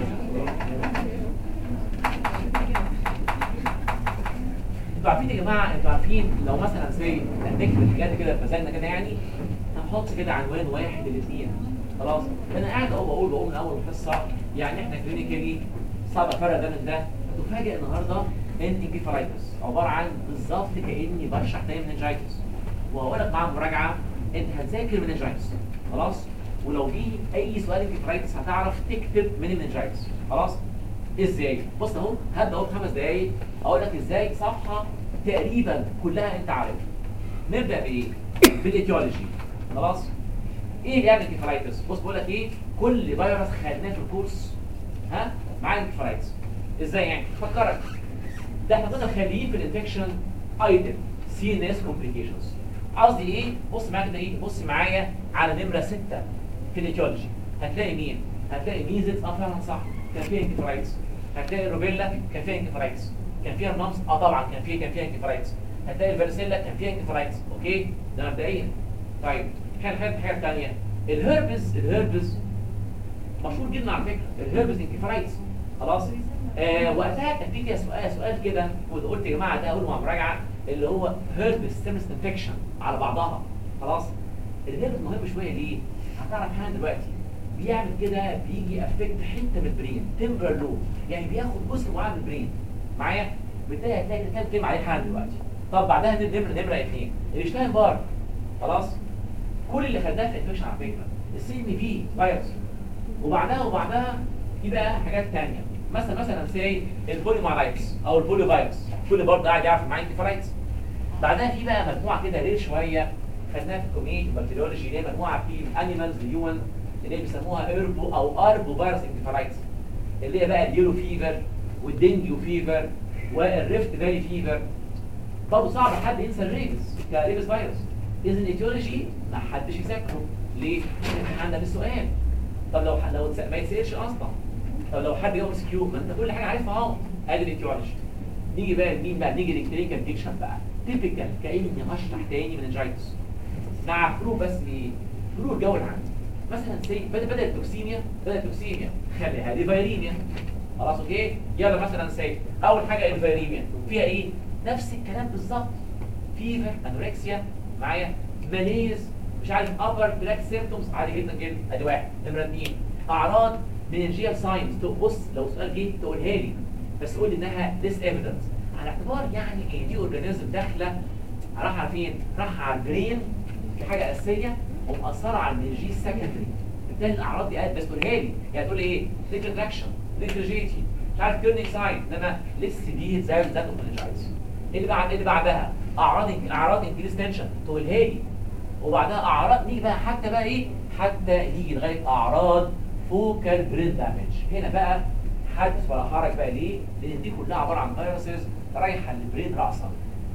انتوا عارفين يا جماعه انتوا عارفين لو مثلا زي نكتب بجد كده في مزاجنا كده يعني هنحط كده عنوان واحد للاثنين خلاص انا قاعد اهو بقول بقول من اول الحصه يعني احنا كلينيكالي صعب افرق ده من ده تفاجئ النهارده ان انكفالايتس عباره عن بالظبط كاني بشرح تاني مننجايتس وهقول لك مع مراجعه انت هتذاكر مننجايتس خلاص ولو جه اي سؤال انكفالايتس هتعرف تكتب من المننجايتس خلاص ازاي بص اهو هبدا اهو في خمس دقايق اقول لك ازاي صفحه تقريبا كلها انت عارفها نبدا بايه بالايتيولوجي خلاص ايه اللي يعمل انكفالايتس بص بقول لك ايه كل فيروس خدناه في الكورس ها معاه انكفالايتس ازاي يعني فكرك ده احنا كنا مخليين في الانفكشن ايتم سي ان اس كومبليكيشنز قصدي ايه بص معايا كده ايه بص معايا على نمره 6 في الايتيولوجي هتلاقي مين هتلاقي ميزلز اه فعلا صح كان فيها انكفالايتس هتلاقي الروبيلا كان فيها انكفالايتس كان فيها المامس اه طبعا كان فيها كان فيها انكفالايتس هتلاقي الفارسيلا كان فيها انكفالايتس اوكي ده مبدئيا طيب احنا خدنا حاجه ثانيه الهربز الهربز مشهور جدا على فكره الهربز انكفالايتس خلاص آه وقتها كان في كده سؤال سؤال كده كنت قلت يا جماعه ده اول ما مراجعه اللي هو هيربس ستيمس انفكشن على بعضها خلاص الهربس مهم شويه ليه؟ هتعرف حاجه دلوقتي بيعمل كده بيجي افكت حته من البرين تمبر لو يعني بياخد جزء معين من البرين معايا بالتالي هتلاقي كام كلمه عليه حاجه دلوقتي طب بعدها نمره نمره اثنين الاشتاين بار خلاص كل اللي خدناه في الانفكشن على فكره السي ان في فيروس وبعدها وبعدها في بقى حاجات ثانيه مثلا مثلا سي البوليومايلايتس او البوليو فيروس كل برضه قاعد يعرف معايا انكفالايتس بعدها في بقى مجموعه كده رير شويه خدناها في الكوميت بكتيريولوجي اللي هي مجموعه في الانيمالز الهيومن اللي هي بيسموها ايربو او اربو فيروس انكفالايتس اللي هي بقى اليورو فيفر والدينجيو فيفر والريفت فالي فيفر برضه صعب حد ينسى الريبس كريبس فيروس اذا الايتيولوجي ما حدش يذاكره ليه؟ لان عندنا في السؤال طب لو لو اتس- ما يتسالش اصلا طب لو حد يوم كيو ما انت كل حاجه عارفها اهو ادي الايتيولوجي نيجي بقى لمين بقى نيجي للكلينيكال بيكشن بقى تيبيكال كاني هشرح تاني مننجايتس مع فروق بس ايه؟ فروق الجو العام مثلا سي بدا بدا التوكسيميا بدا التوكسيميا خليها دي فيريميا خلاص اوكي يلا مثلا سي اول حاجه الفيريميا فيها ايه نفس الكلام بالظبط فيفر انوركسيا معايا ماليز مش عارف ابر بلاك سيمتومز عادي جدا جدا ادي واحد نمره اثنين اعراض مننجيال ساينز بص لو سؤال جه تقولها لي بس قول لي انها ديس ايفيدنس على اعتبار يعني ان دي اورجانيزم داخله راح على فين؟ راح على البرين في حاجه اساسيه ومأثره على المنجي السكندري بالتالي الاعراض دي قاعد بس تقولها لي يعني تقول لي ايه؟ ريكونتراكشن ريكريجيتي مش عارف كيرنينج ساين انما لسه دي زي ذات المنجايز اللي بعد اللي بعدها اعراض اعراض انكريس تنشن تقولها لي وبعدها اعراض نيجي بقى حتى بقى ايه حتى نيجي لغايه اعراض فوكال برين دامج هنا بقى حدث ولا حرج بقى ليه لان دي كلها عباره عن فيروسز رايحه للبرين راسا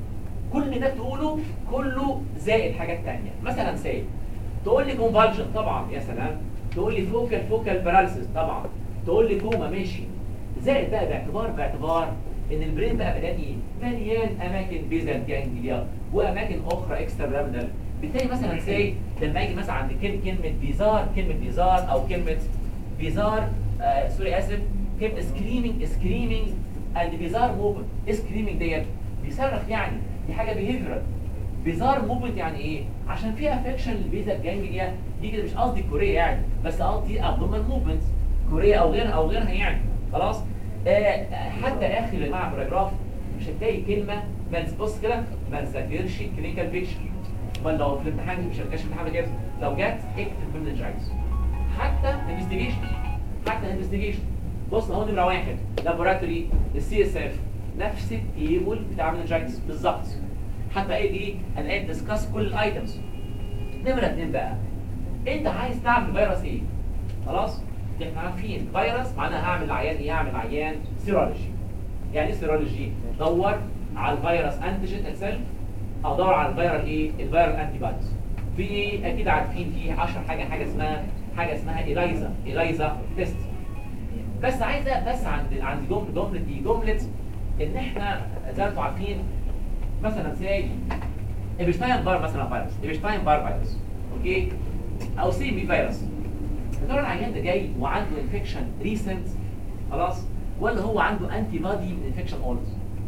كل ده تقوله كله زائد حاجات تانية مثلا سي تقول لي كونفالجن طبعا يا سلام تقول لي فوكال فوكال باراليسيس طبعا تقول لي كوما ماشي زائد بقى باعتبار باعتبار ان البرين بقى مليان ايه مليان اماكن بيزل جانجليا واماكن اخرى اكسترا رامنال بالتالي مثلا سي لما يجي مثلا عند كلمه كلمه بيزار كلمه بيزار او كلمه بيزار آه سوري اسف كلمه سكريمينج سكريمينج اند بيزار موفمنت سكريمينج ديت بيصرخ يعني دي حاجه بيهيفيرال بيزار موفمنت يعني ايه عشان فيها افكشن للبيزا جانجليا دي كده مش قصدي كوريا يعني بس قصدي ابدومن موفمنت كوريا او غيرها او غيرها يعني خلاص آه حتى اخر اللي مع باراجراف مش هتلاقي كلمه ما تبص كده ما تذاكرش كلينيكال بيكشر امال لو في الامتحان مش هتكشف الامتحان كده لو جت اكتب بالنجايز حتى انفستيجيشن حتى انفستيجيشن بص اهو نمره واحد لابوراتوري السي اس اف نفس التيبل بتاع المنجايز بالظبط حتى ايه دي انا قاعد ديسكاس كل الايتمز نمره اتنين بقى انت عايز تعمل فيروس ايه خلاص احنا عارفين فيروس معناها هعمل عيان ايه هعمل عيان سيرولوجي يعني ايه سيرولوجي دور على الفيروس انتيجين اتسلف او دور على الفيرال ايه الفيرال انتي بوديز في اكيد عارفين في 10 حاجه حاجه اسمها حاجه اسمها ايلايزا ايلايزا تيست بس عايزه بس عند عند جمله جمله دي جمله ان احنا زي ما انتم عارفين مثلا زي ايبشتاين بار مثلا فيروس ايبشتاين بار فيروس اوكي او سي بي فيروس يا ترى العيان ده جاي وعنده انفكشن ريسنت خلاص ولا هو عنده انتي بادي من انفكشن اولد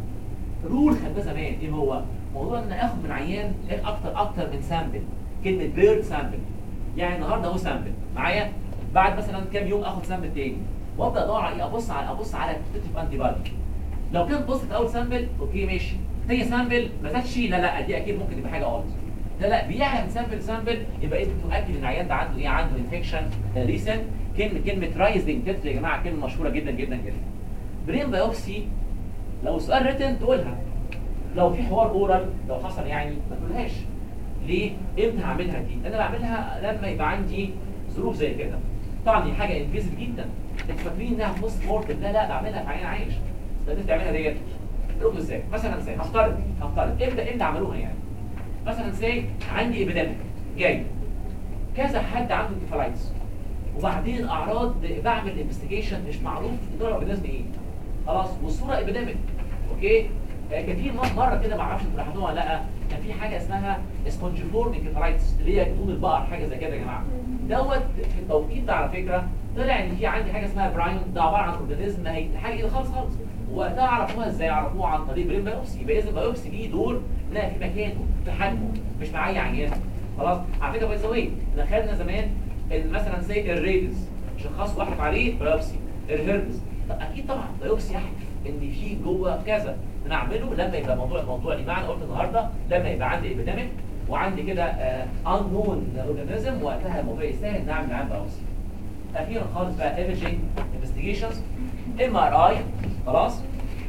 رول خدناه زمان ايه هو موضوع ان انا اخد من عيان اكتر اكتر من سامبل كلمه بيرد سامبل يعني النهارده اهو سامبل معايا بعد مثلا كام يوم اخد سامبل تاني وابدا ادور على ايه ابص على ابص على كوتيتيف انتي بادي لو كانت بصت اول سامبل اوكي ماشي تاني سامبل ما زادش لا لا دي اكيد ممكن تبقى حاجه اولد لا لا بيعلى من سامبل لسامبل يبقى انت متاكد ان العيان ده عنده ايه عنده انفكشن ريسنت كلمه كلمه رايزنج تتر يا جماعه كلمه مشهوره جدا جدا جدا برين بايوبسي لو سؤال ريتن تقولها لو في حوار اورال لو حصل يعني ما تقولهاش ليه امتى هعملها دي انا بعملها لما يبقى عندي ظروف زي كده طبعا دي حاجه انفيزيف جدا انتوا فاكرين انها بوست مورتم لا لا بعملها في عين عايش لازم تعملها ديت تقول ازاي مثلا ازاي هفترض هفترض امتى امتى عملوها يعني مثلا ازاي عندي ايبيديميك جاي كذا حد عنده انكفالايتس وبعدين الاعراض بعمل انفستيجيشن مش معروف نوع الاورجانيزم ايه خلاص والصوره ايبيديميك اوكي آه، كان في مر- مره كده ما اعرفش انتوا لاحظوها ولا لا كان في حاجه اسمها سبونجيفورم انكفالايتس اللي هي جنون البقر حاجه زي كده يا جماعه دوت في التوقيت ده على فكره طلع ان في عندي حاجه اسمها براين ده عباره عن اورجانيزم هي حاجه كده خالص خالص وقتها عرفوها ازاي عرفوها عن طريق برين بايوبسي يبقى اذا البايوبسي ليه دور لا في مكانه في حجمه مش مع اي عيان خلاص على فكره باي ذا واي احنا خدنا زمان ال- مثلا زي الريدز شخص واحد عليه بايوبسي الهيربس طب اكيد طبعا بايوبسي يحلف ان في جوه كذا نعمله لما يبقى موضوع الموضوع اللي معنا قلت النهارده لما يبقى عندي ايبيديميك وعندي كده انون اورجانيزم وقتها الموضوع يستاهل نعمل معاه بايوبسي اخيرا خالص بقى ايمجينج انفستيجيشنز ام ار اي خلاص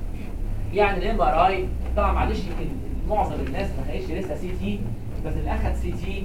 يعني الام ار اي طبعا معلش يمكن معظم الناس ما خدتش لسه سي تي بس اللي اخد سي تي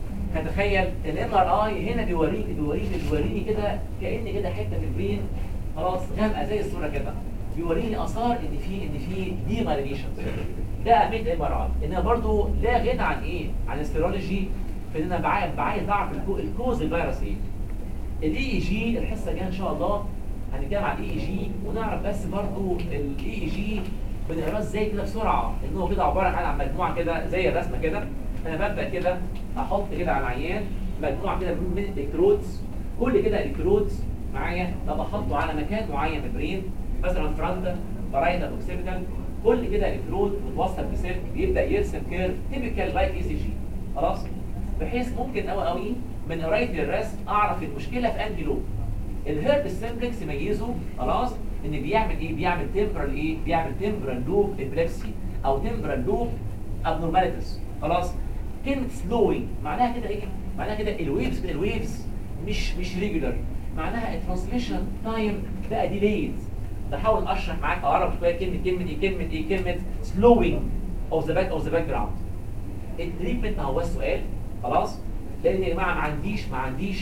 هتخيل الام ار اي هنا بيوريني بيوريني بيوريني كده كان كده حته في البرين خلاص غامقه زي الصوره كده بيوريني اثار ان في ان في دي مالينيشن ده اهميه الام ار اي انها برضو لا غنى عن ايه عن السيرولوجي في ان انا بعايز بعايز اعرف الكو- الكوز الفيروس ايه الاي اي جي الحصه الجايه ان شاء الله هنتكلم عن الاي اي جي ونعرف بس برضو الاي اي جي بنقراه ازاي كده بسرعه ان هو كده عباره عن عن مجموعه كده زي الرسمه كده انا ببدا كده احط كده على العيان مجموعه كده من الكترودز كل كده الكترودز معايا ده بحطه على مكان معين في البرين مثلا فرونتال بارايتال اوكسيبيتال كل كده الكترود متوصل بسلك بيبدا يرسم كيرف تيبيكال لايك اي سي جي خلاص بحيث ممكن قوي قوي من قرايه الرسم اعرف المشكله في انهي لوب الهيرب سيمبلكس يميزه خلاص ان بيعمل ايه بيعمل تمبرال ايه بيعمل تمبرال لوب ابليبسي او تمبرال لوب ابنورماليتيز خلاص كلمه سلوينج معناها كده ايه معناها كده الويفز الويفز مش مش ريجولار معناها الترانسميشن تايم بقى ديليد بحاول اشرح معاك اقرب شويه كلمه كلمه ايه كلمه ايه كلمه سلوينج اوف ذا باك اوف ذا باك جراوند التريتمنت هو السؤال خلاص لان يا جماعه ما عنديش ما عنديش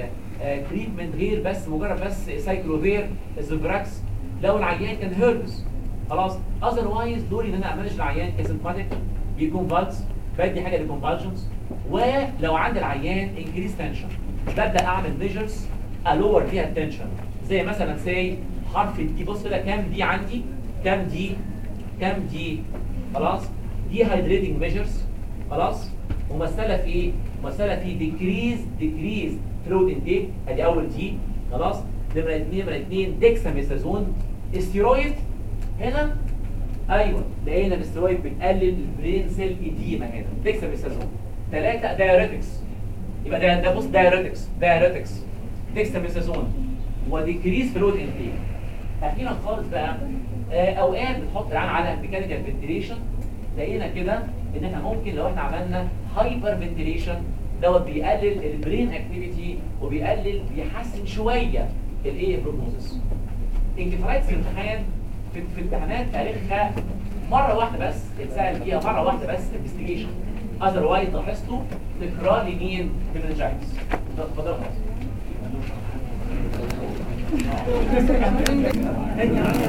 تريتمنت غير بس مجرد بس سايكلوفير الزوجراكس لو العيان كان هيربس خلاص اذروايز دوري ان انا امانج العيان اسيمباتيك بيكون فالز بدي حاجه للكونفالجنس ولو عند العيان انكريز تنشن ببدا اعمل ميجرز الور فيها التنشن زي مثلا سي حرف الدي بص كده كام دي عندي كام دي كام دي خلاص دي هايدريتنج ميجرز خلاص ممثله في ايه ممثله في ديكريز ديكريز فلويد انتيك ادي اول دي خلاص نمره اثنين نمره اثنين ديكساميثازون استيرويد هنا ايوه لقينا الاستيرويد بتقلل البرين سيل ايديما هنا ديكساميثازون ثلاثه دايوريتكس يبقى ده ده بص دايوريتكس دايوريتكس ديكساميثازون وديكريز فلويد انتيك اخيرا خالص بقى آه، اوقات بتحط العين على ميكانيكال فنتيليشن لقينا كده ان احنا ممكن لو احنا عملنا هايبر فنتيليشن دوت بيقلل البرين اكتيفيتي وبيقلل بيحسن شويه الايه بروجنوزس انكفالايتس في الامتحان في, في امتحانات تاريخها مره واحده بس اتسال فيها مره واحده بس انفستيجيشن اذروايز لاحظته تكرار لمين لمنجايتس اتفضل خلاص